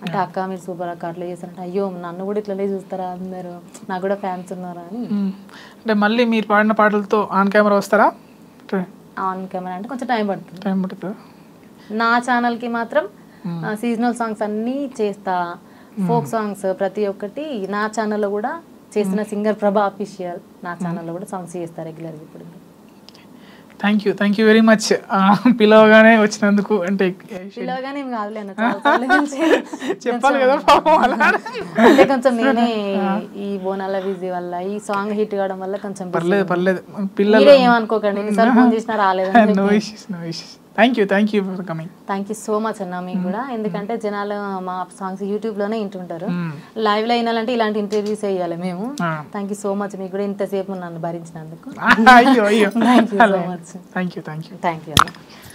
అంటే అక్క మీరు సూపర్ అక్క అట్లా చేస్తారంటే అయ్యో నన్ను కూడా ఇట్లనే చూస్తారా అందరూ నాకు కూడా ఫ్యాన్స్ ఉన్నారా అని మ్మ్. అంటే మళ్ళీ మీరు పాడిన పాటలతో ఆన్ కెమెరా వస్తారా ఆన్ కెమెరా అంటే కొంచెం టైం పడుతుంది టైం పడుతుందా నా ఛానల్కి మాత్రం సీజనల్ సాంగ్స్ అన్నీ చేస్తా ఫోక్ సాంగ్స్ ప్రతి ఒక్కటి నా ఛానల్లో కూడా చేసిన సింగర్ ప్రభా అఫీషియల్ నా ఛానల్లో కూడా సాంగ్స్ చేస్తా రెగ్యులర్గా ఇప్పుడు thank you thank you very much పిలవగానే వచ్చినందుకు అంటే పిలవగానే ఏం కాదులే అన్న, చాలా సార్లు నుంచి చెప్పాలి కదా పాపం అలా అంటే కొంచెం నేనే ఈ బోనాల బిజీ వల్ల ఈ సాంగ్ హిట్ కావడం వల్ల కొంచెం busy పర్లేదు ఉన్నా. పర్లేదు పిల్లలు మీరే ఏమనుకోకండి ఎన్నిసార్లు ఫోన్ చేసినా రాలేదని no issues no issues thank you thank you for coming thank you so much అన్న మీకు కూడా ఎందుకంటే జనాలు మా సాంగ్స్ యూట్యూబ్ లోనే వింటుంటారు లైవ్ లో వినాలంటే ఇలాంటి ఇంటర్వ్యూస్ వేయాలి మేము థ్యాంక్ యూ సో మచ్ మీకు కూడా ఇంతసేపు నన్ను భరించినందుకు అయ్యో అయ్యో thank you so much thank you thank you thank you అన్న